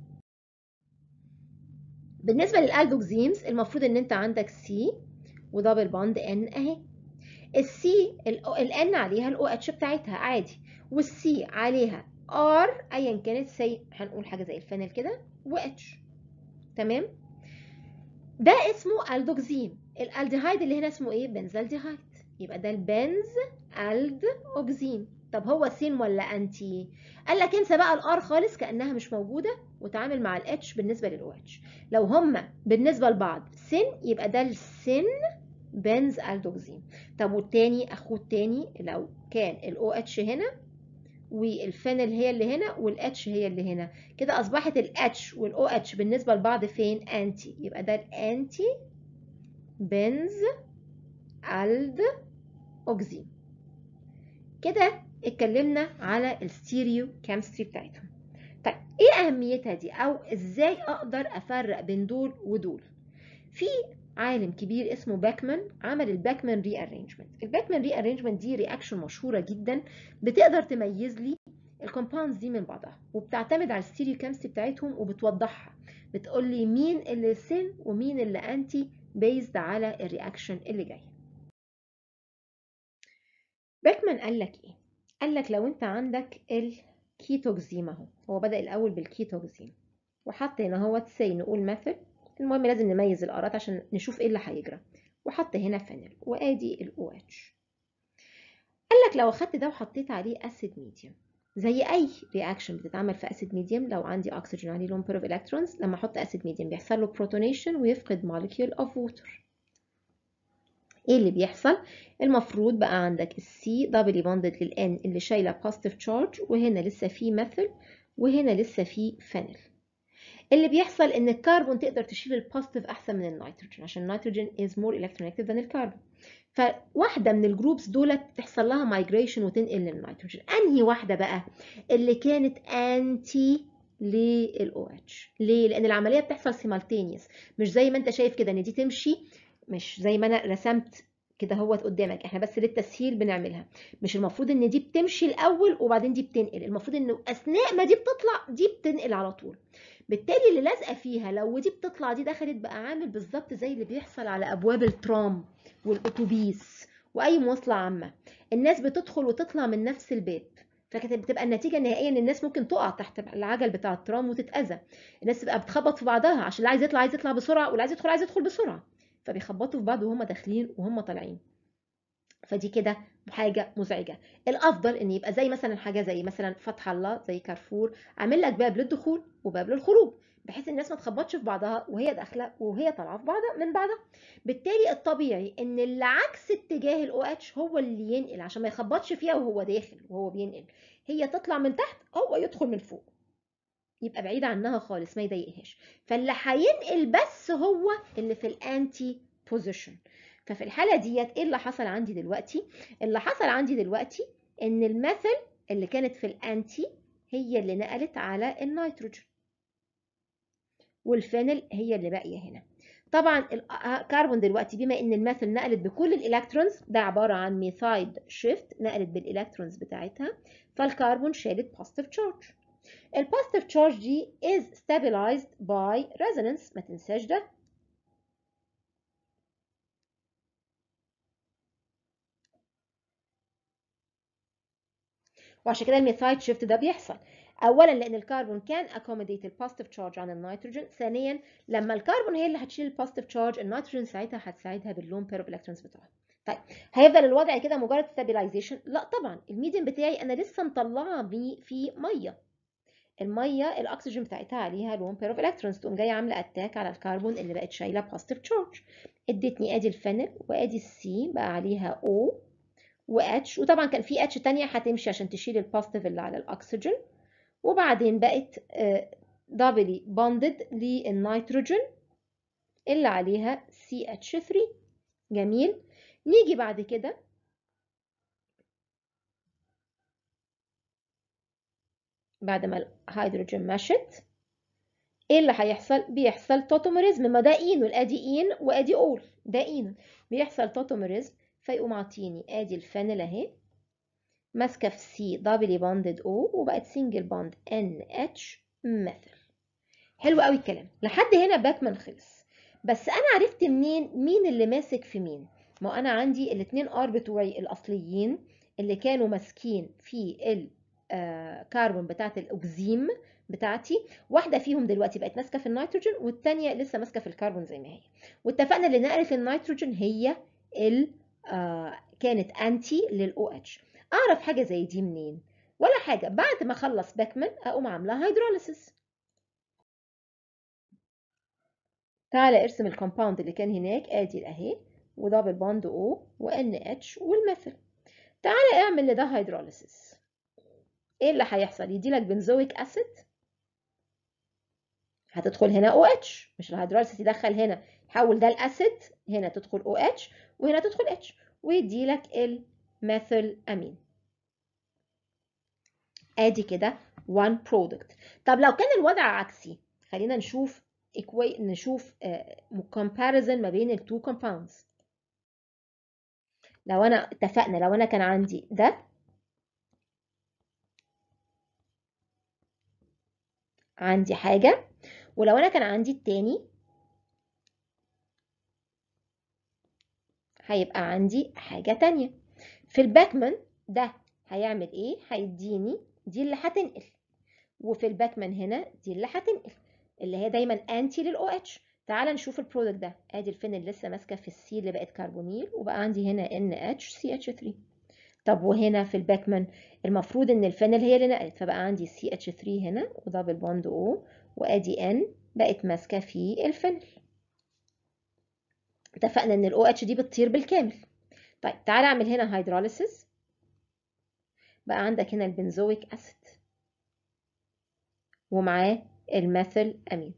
A: بالنسبة للالدوكزيمز المفروض ان انت عندك سي ودبل بوند ان اهي السي الان عليها الاو اتش بتاعتها عادي والسي عليها ار ايا كانت سي هنقول حاجة زي الفانل كده و اتش تمام ده اسمه الدوكزيم الالديهايد اللي هنا اسمه ايه بنزالديهايد يبقى ده البنز الد اوكزيم طب هو سين ولا انتي قال لك انسى بقى الار خالص كانها مش موجوده وتعامل مع الاتش بالنسبه للاو اتش لو هما بالنسبه لبعض سن يبقى ده السن بنز الدوكسين طب والتاني اخوه التاني لو كان الاو اتش هنا والفينل هي اللي هنا والاتش هي اللي هنا كده اصبحت الاتش والاو اتش بالنسبه لبعض فين انتي يبقى ده الانتي بنز الد اوكسين كده اتكلمنا على الستيريو كيمستري بتاعتهم طيب ايه اهميتها دي او ازاي اقدر افرق بين دول ودول في عالم كبير اسمه باكمان عمل الباكمان ري ارينجمنت الباكمان ري ارينجمنت دي رياكشن مشهوره جدا بتقدر تميز لي الكومباوندز دي من بعضها وبتعتمد على الستيريو كيمستري بتاعتهم وبتوضحها بتقول لي مين اللي سن ومين اللي انتي بيزد على الرياكشن اللي جاي باكمان قال لك ايه قال لك لو انت عندك الكيتوكسيم اهو هو بدأ الاول بالكيتوكسيم وحط هنا هو سي نقول مثل المهم لازم نميز الارات عشان نشوف ايه اللي هيجرى وحط هنا فينل وادي الاو اتش قال لك لو اخدت ده وحطيت عليه اسيد ميديوم زي اي رياكشن بتتعمل في اسيد ميديوم لو عندي اكسجين عليه لون بير اوف الكترونز لما احط اسيد ميديوم بيحصل له بروتونيشن ويفقد مولكيول اوف ووتر ايه اللي بيحصل المفروض بقى عندك السي دبلي بوندد للان اللي شايله بوزيتيف تشارج وهنا لسه في مثل وهنا لسه في فينل اللي بيحصل ان الكربون تقدر تشيل البوزيتيف احسن من النيتروجين عشان النيتروجين is more electronegative than الكربون فواحده من الجروبس دولت تحصل لها مايجريشن وتنقل للنيتروجين انهي واحده بقى اللي كانت انتي للاو اتش ليه لان العمليه بتحصل سيمالتينيوس مش زي ما انت شايف كده ان دي تمشي مش زي ما انا رسمت كده هوت قدامك احنا بس للتسهيل بنعملها مش المفروض ان دي بتمشي الاول وبعدين دي بتنقل المفروض انه اثناء ما دي بتطلع دي بتنقل على طول بالتالي اللي لازقه فيها لو دي بتطلع دي دخلت بقى عامل بالظبط زي اللي بيحصل على ابواب الترام والاتوبيس واي مواصله عامه الناس بتدخل وتطلع من نفس الباب فكانت بتبقى النتيجه النهائيه ان الناس ممكن تقع تحت العجل بتاع الترام وتتاذى الناس تبقى بتخبط في بعضها عشان اللي عايز يطلع عايز يطلع بسرعه واللي عايز يدخل عايز يدخل بسرعه فبيخبطوا في بعض وهم داخلين وهم طالعين فدي كده حاجه مزعجه الافضل ان يبقى زي مثلا حاجه زي مثلا فتح الله زي كارفور عامل لك باب للدخول وباب للخروج بحيث الناس ما تخبطش في بعضها وهي داخله وهي طالعه في بعضها من بعضها بالتالي الطبيعي ان اللي عكس اتجاه الاو اتش هو اللي ينقل عشان ما يخبطش فيها وهو داخل وهو بينقل هي تطلع من تحت هو يدخل من فوق يبقى بعيد عنها خالص ما يضايقهاش فاللي هينقل بس هو اللي في الانتي بوزيشن ففي الحاله ديت ايه اللي حصل عندي دلوقتي اللي حصل عندي دلوقتي ان المثل اللي كانت في الانتي هي اللي نقلت على النيتروجين والفينل هي اللي باقيه هنا طبعا الكربون دلوقتي بما ان المثل نقلت بكل الالكترونز ده عباره عن ميثايد شيفت نقلت بالالكترونز بتاعتها فالكربون شالت بوزيتيف تشارج البوزيتيف تشارج دي is stabilized by resonance ما تنساش ده وعشان كده الميثايد شيفت ده بيحصل اولا لان الكربون كان accommodate البوزيتيف تشارج عن النيتروجين ثانيا لما الكربون هي اللي هتشيل البوزيتيف تشارج النيتروجين ساعتها هتساعدها باللون بير اوف الكترونز بتاعها طيب هيفضل الوضع كده مجرد ستابلايزيشن لا طبعا الميديم بتاعي انا لسه مطلعه بيه في ميه الميه الاكسجين بتاعتها عليها لون بير اوف الكترونز تقوم جايه عامله اتاك على الكربون اللي بقت شايله بوزيتيف تشارج ادتني ادي الفينل وادي السي بقى عليها او واتش وطبعا كان في اتش تانية هتمشي عشان تشيل البوزيتيف اللي على الاكسجين وبعدين بقت دبلي بوندد للنيتروجين اللي عليها CH3 جميل نيجي بعد كده بعد ما الهيدروجين مشت ايه اللي هيحصل بيحصل توتوميريزم ما ده اينول ادي اين وادي اول ده اينول بيحصل توتوميريزم فيقوم عاطيني ادي الفانيل اهي ماسكه في سي دبلي بوندد او وبقت سنجل بوند ان اتش مثل حلو قوي الكلام لحد هنا باكمان خلص بس انا عرفت منين مين اللي ماسك في مين ما انا عندي الاثنين ار بتوعي الاصليين اللي كانوا ماسكين في الكربون بتاعت الاوكزيم بتاعتي واحده فيهم دلوقتي بقت ماسكه في النيتروجين والثانيه لسه ماسكه في الكربون زي ما هي واتفقنا اللي نقلت النيتروجين هي ال آه كانت انتي للاو اتش اعرف حاجه زي دي منين ولا حاجه بعد ما اخلص باكمان اقوم عامله هيدروليسيس تعالى ارسم الكومباوند اللي كان هناك ادي اهي ودبل بوند او وان اتش والمثل تعالى اعمل لده هيدروليسيس ايه اللي هيحصل يديلك بنزويك اسيد هتدخل هنا او اتش مش الهيدروليسيس يدخل هنا يحول ده الاسيد هنا تدخل او اتش وهنا تدخل اتش ويديلك الميثيل امين ادي كده one product طب لو كان الوضع عكسي خلينا نشوف equate نشوف uh, comparison ما بين التو compounds لو انا اتفقنا لو انا كان عندي ده عندي حاجة ولو انا كان عندي التاني هيبقى عندي حاجة تانية في الباكمان ده هيعمل ايه هيديني دي اللي هتنقل وفي الباكمان هنا دي اللي هتنقل اللي هي دايما انتي للاو اتش تعال نشوف البرودكت ده ادي الفينل لسه ماسكه في السي اللي بقت كربونيل وبقى عندي هنا ان اتش سي اتش 3 طب وهنا في الباكمان المفروض ان الفينل هي اللي نقلت فبقى عندي سي اتش 3 هنا ودبل بوند او وادي ان بقت ماسكه في الفينل اتفقنا ان الاو اتش دي بتطير بالكامل طيب تعال اعمل هنا هيدروليسيس بقى عندك هنا البنزويك اسيد ومعاه الميثيل امين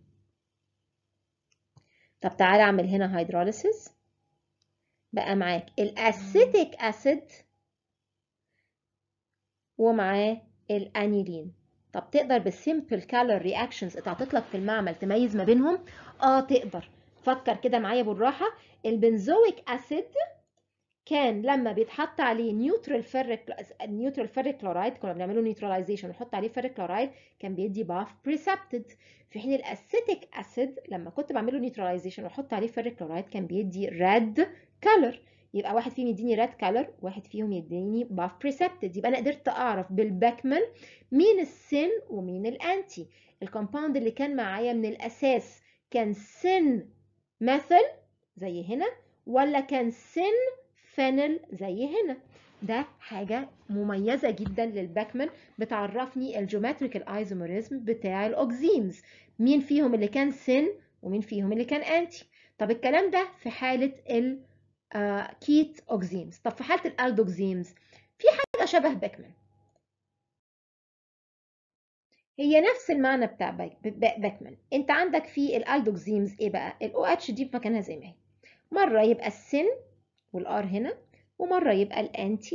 A: طب تعالى اعمل هنا هيدروليسيس بقى معاك الاسيتيك اسيد ومعاه الانيلين طب تقدر بالسيمبل كالر رياكشنز اتعطت لك في المعمل تميز ما بينهم اه تقدر فكر كده معايا بالراحه البنزويك اسيد كان لما بيتحط عليه نيوترال فيريك نيوترال فيريك كلورايد كنا بنعمله نيوتراليزيشن ونحط عليه فيريك كلورايد كان بيدي باف بريسبتد في حين الاسيتيك اسيد لما كنت بعمله نيوتراليزيشن واحط عليه فيريك كلورايد كان بيدي ريد كلر يبقى واحد فيهم يديني ريد كلر واحد فيهم يديني باف بريسبتد يبقى انا قدرت اعرف بالباكمان مين السن ومين الانتي الكومباوند اللي كان معايا من الاساس كان سن مثل زي هنا ولا كان سن فينل زي هنا ده حاجة مميزة جدا للباكمان بتعرفني الجيومتريكال ايزوميريزم بتاع الاوكزيمز مين فيهم اللي كان سن ومين فيهم اللي كان انتي طب الكلام ده في حالة الكيت اوكزيمز طب في حالة الالدوكزيمز في حاجة شبه باكمان هي نفس المعنى بتاع باكمان انت عندك في الالدوكزيمز ايه بقى الاو اتش دي في مكانها زي ما هي مرة يبقى السن والار هنا ومره يبقى الانتي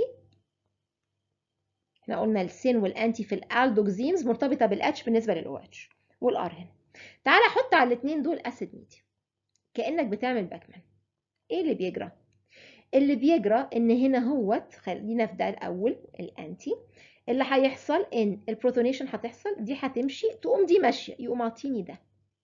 A: احنا قلنا السين والانتي في الالدوكزيمز مرتبطه بالاتش بالنسبه للاو اتش والار هنا تعالى حط على الاثنين دول اسيد ميديوم كانك بتعمل باكمان ايه اللي بيجرى اللي بيجرى ان هنا هوت خلينا في ده الاول الانتي اللي هيحصل ان البروتونيشن هتحصل دي هتمشي تقوم دي ماشيه يقوم عاطيني ده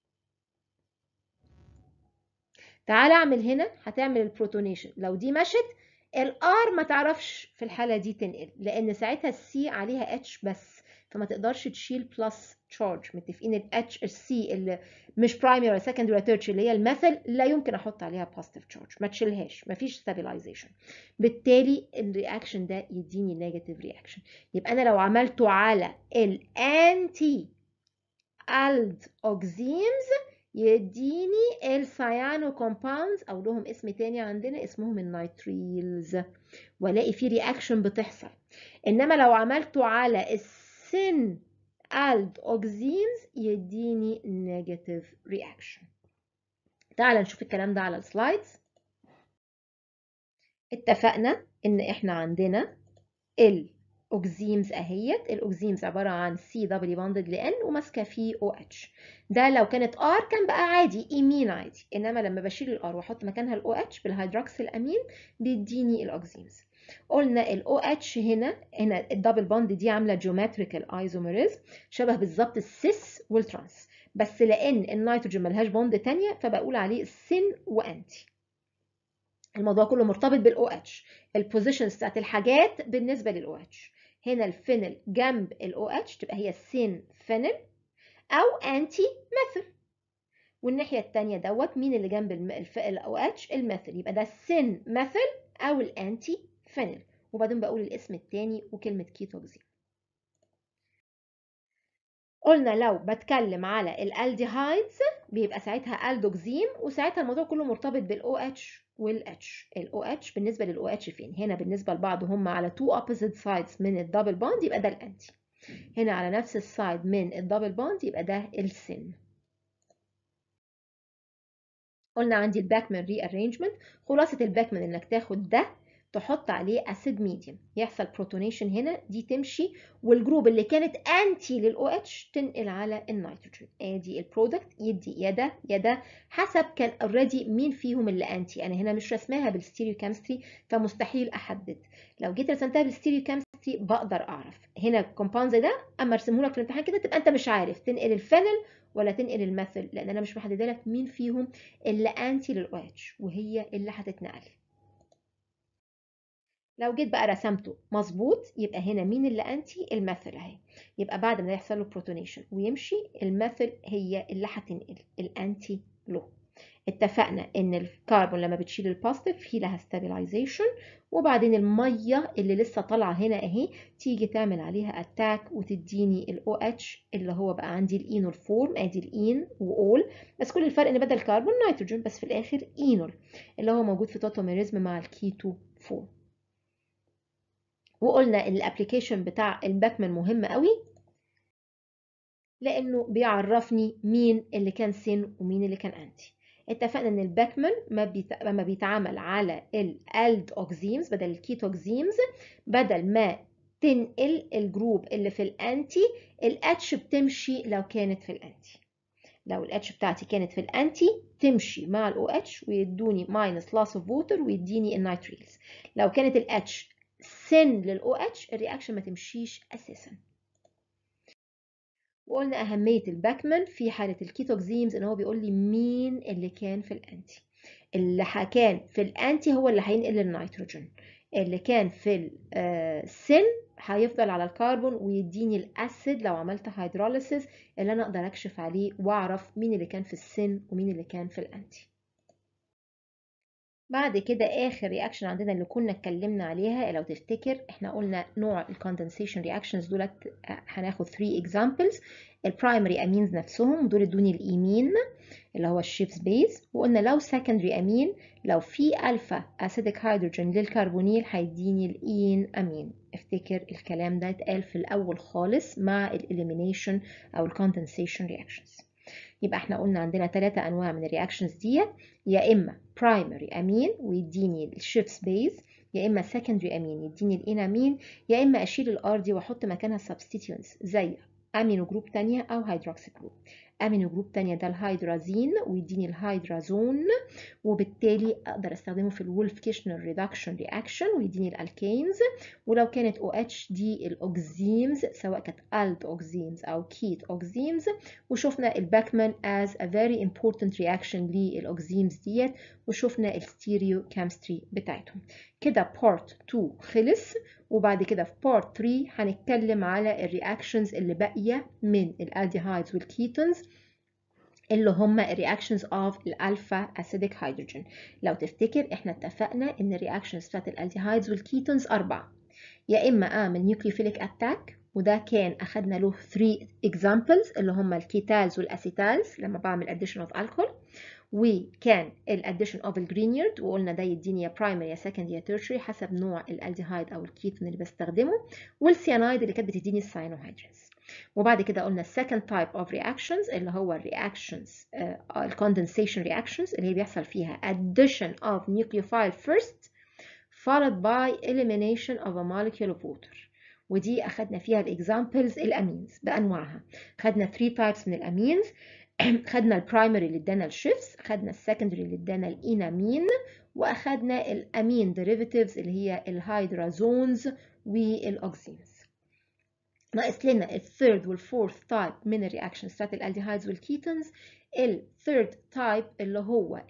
A: تعالى اعمل هنا هتعمل البروتونيشن لو دي مشت الار ما تعرفش في الحاله دي تنقل لان ساعتها السي عليها اتش بس فما تقدرش تشيل بلس تشارج متفقين الاتش السي اللي مش برايمري ولا سكندري ولا تيرشري اللي هي المثل لا يمكن احط عليها بوزيتيف تشارج ما تشيلهاش ما فيش ستابيلايزيشن بالتالي الرياكشن ده يديني نيجاتيف رياكشن يبقى انا لو عملته على الانتي الد اوكزيمز يديني السيانو كومباوندز او لهم اسم تاني عندنا اسمهم النيتريلز والاقي في رياكشن بتحصل انما لو عملته على السن الد اوكزيمز يديني نيجاتيف رياكشن تعال نشوف الكلام ده على السلايدز اتفقنا ان احنا عندنا ال اوكزيمز اهيت الاوكزيمز عباره عن سي دبليو باندد لان وماسكه فيه او اتش ده لو كانت ار كان بقى عادي ايمين عادي انما لما بشيل الار واحط مكانها الاو اتش بالهيدروكسيل امين بيديني الاوكزيمز قلنا الاو اتش هنا هنا الدبل باند دي عامله جيومتريكال ايزوميريزم شبه بالظبط السيس والترانس بس لان النيتروجين ملهاش بوند تانية فبقول عليه سن وانتي الموضوع كله مرتبط بالاو اتش البوزيشنز بتاعت الحاجات بالنسبه للاو اتش هنا الفينل جنب الاو اتش تبقى هي سين فينل او انتي مثل والناحيه الثانيه دوت مين اللي جنب الاو اتش المثل يبقى ده السين مثل او الانتي فينل وبعدين بقول الاسم التاني وكلمة كيتوكسين قلنا لو بتكلم على الالديهايدز بيبقى ساعتها الدوكسيم وساعتها الموضوع كله مرتبط بالاو اتش والاتش الاو اتش بالنسبه للاو اتش فين هنا بالنسبه لبعض هم على تو اوبوزيت سايدز من الدبل بوند يبقى ده الانتي هنا على نفس السايد من الدبل بوند يبقى ده السن قلنا عندي الباكمان ري ارينجمنت خلاصه الباكمان انك تاخد ده تحط عليه اسيد ميديوم يحصل بروتونيشن هنا دي تمشي والجروب اللي كانت انتي للاو اتش تنقل على النيتروجين ادي البرودكت يدي يا ده يا ده حسب كان اوريدي مين فيهم اللي انتي انا هنا مش رسماها بالستيريو كيمستري فمستحيل احدد لو جيت رسمتها بالستيريو كيمستري بقدر اعرف هنا الكومباوند زي ده اما ارسمه لك في الامتحان كده تبقى انت مش عارف تنقل الفينل ولا تنقل الميثل لان انا مش محدده لك مين فيهم اللي انتي للاو اتش وهي اللي هتتنقل لو جيت بقى رسمته مظبوط يبقى هنا مين اللي انتي الميثل اهي يبقى بعد ما يحصل له بروتونيشن ويمشي الميثل هي اللي هتنقل الانتي له اتفقنا ان الكربون لما بتشيل البوزيتيف في لها ستابيلايزيشن وبعدين الميه اللي لسه طالعه هنا اهي تيجي تعمل عليها اتاك وتديني الاو اتش اللي هو بقى عندي الاينول فورم ادي الاين واول بس كل الفرق ان بدل كربون نيتروجين بس في الاخر اينول اللي هو موجود في توتوميريزم مع الكيتو فورم وقلنا ان الابلكيشن بتاع الباكمان مهم قوي لانه بيعرفني مين اللي كان سين ومين اللي كان انتي اتفقنا ان الباكمان ما بيت... ما بيتعامل على الالد اوكزيمز بدل الكيتوكزيمز بدل ما تنقل الجروب اللي في الانتي الاتش بتمشي لو كانت في الانتي لو الاتش بتاعتي كانت في الانتي تمشي مع الاو اتش ويدوني ماينس لاس اوف ووتر ويديني النيتريلز لو كانت الاتش سن للاو اتش الرياكشن ما تمشيش اساسا وقلنا اهميه الباكمان في حاله الكيتوكزيمز ان هو بيقول لي مين اللي كان في الانتي اللي كان في الانتي هو اللي هينقل النيتروجين اللي كان في السن هيفضل على الكربون ويديني الاسيد لو عملت هيدروليسيس اللي انا اقدر اكشف عليه واعرف مين اللي كان في السن ومين اللي كان في الانتي بعد كده اخر رياكشن عندنا اللي كنا اتكلمنا عليها لو تفتكر احنا قلنا نوع الكوندنسيشن رياكشنز دولت هناخد 3 اكزامبلز البرايمري امينز نفسهم دول ادوني الايمين اللي هو الشيبس بيز وقلنا لو سكندري امين لو في الفا اسيدك هيدروجين للكربونيل هيديني الاين امين افتكر الكلام ده اتقال في الاول خالص مع الاليمينيشن او الكوندنسيشن رياكشنز يبقى احنا قلنا عندنا ثلاثة انواع من الرياكشنز دي يا اما برايمري امين ويديني الشيبس بيز يا اما سكندري امين يديني الانامين يا اما اشيل الار دي واحط مكانها سبستيتيونز زي امينو جروب تانية او هيدروكسي جروب امينو جروب تانية ده الهيدرازين ويديني الهيدرازون وبالتالي اقدر استخدمه في الولف كيشنر ريدكشن رياكشن ويديني الالكينز ولو كانت او اتش دي الاوكزيمز سواء كانت الد اوكزيمز او كيت اوكزيمز وشفنا الباكمان as a very important reaction للاوكزيمز ديت وشفنا الستيريو كيمستري بتاعتهم كده بارت 2 خلص وبعد كده في بارت 3 هنتكلم على الرياكشنز اللي باقيه من الالديهايدز والكيتونز اللي هم الرياكشنز اوف الالفا اسيديك هيدروجين لو تفتكر احنا اتفقنا ان الرياكشنز بتاعت الالديهايدز والكيتونز اربعه يا اما اعمل نيوكليوفيليك اتاك وده كان اخدنا له 3 examples اللي هم الكيتالز والاسيتالز لما بعمل addition of alcohol وكان الاديشن اوف الجرينيرد وقلنا ده يديني يا برايمري يا سكند يا تيرشري حسب نوع الالديهايد او الكيتون اللي بستخدمه والسيانايد اللي كانت بتديني الساينوهيدرينز وبعد كده قلنا السكند تايب اوف رياكشنز اللي هو الرياكشنز الكوندنسيشن رياكشنز اللي هي بيحصل فيها addition of nucleophile first followed by elimination of a molecule of water ودي اخدنا فيها الاكزامبلز الامينز بانواعها خدنا 3 تايبس من الامينز خدنا البرايمري اللي ادانا الشيفس خدنا السكندري اللي ادانا الانامين واخدنا الامين ديريفاتيفز اللي هي الهيدرازونز والاوكسينز ناقص لنا الثيرد والفورث تايب من الرياكشنز بتاعت الالديهايدز والكيتونز الثيرد تايب اللي هو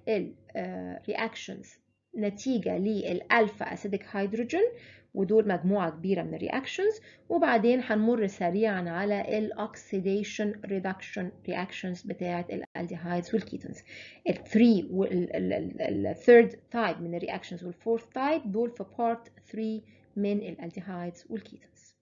A: الرياكشنز نتيجة للألفا أسيديك هيدروجين ودول مجموعة كبيرة من الرياكشنز وبعدين هنمر سريعا على الاكسيديشن ريدكشن رياكشنز بتاعة الالديهايدز والكيتونز الثري والثيرد تايب من الرياكشنز والفورث تايب دول في بارت 3 من الالديهايدز والكيتونز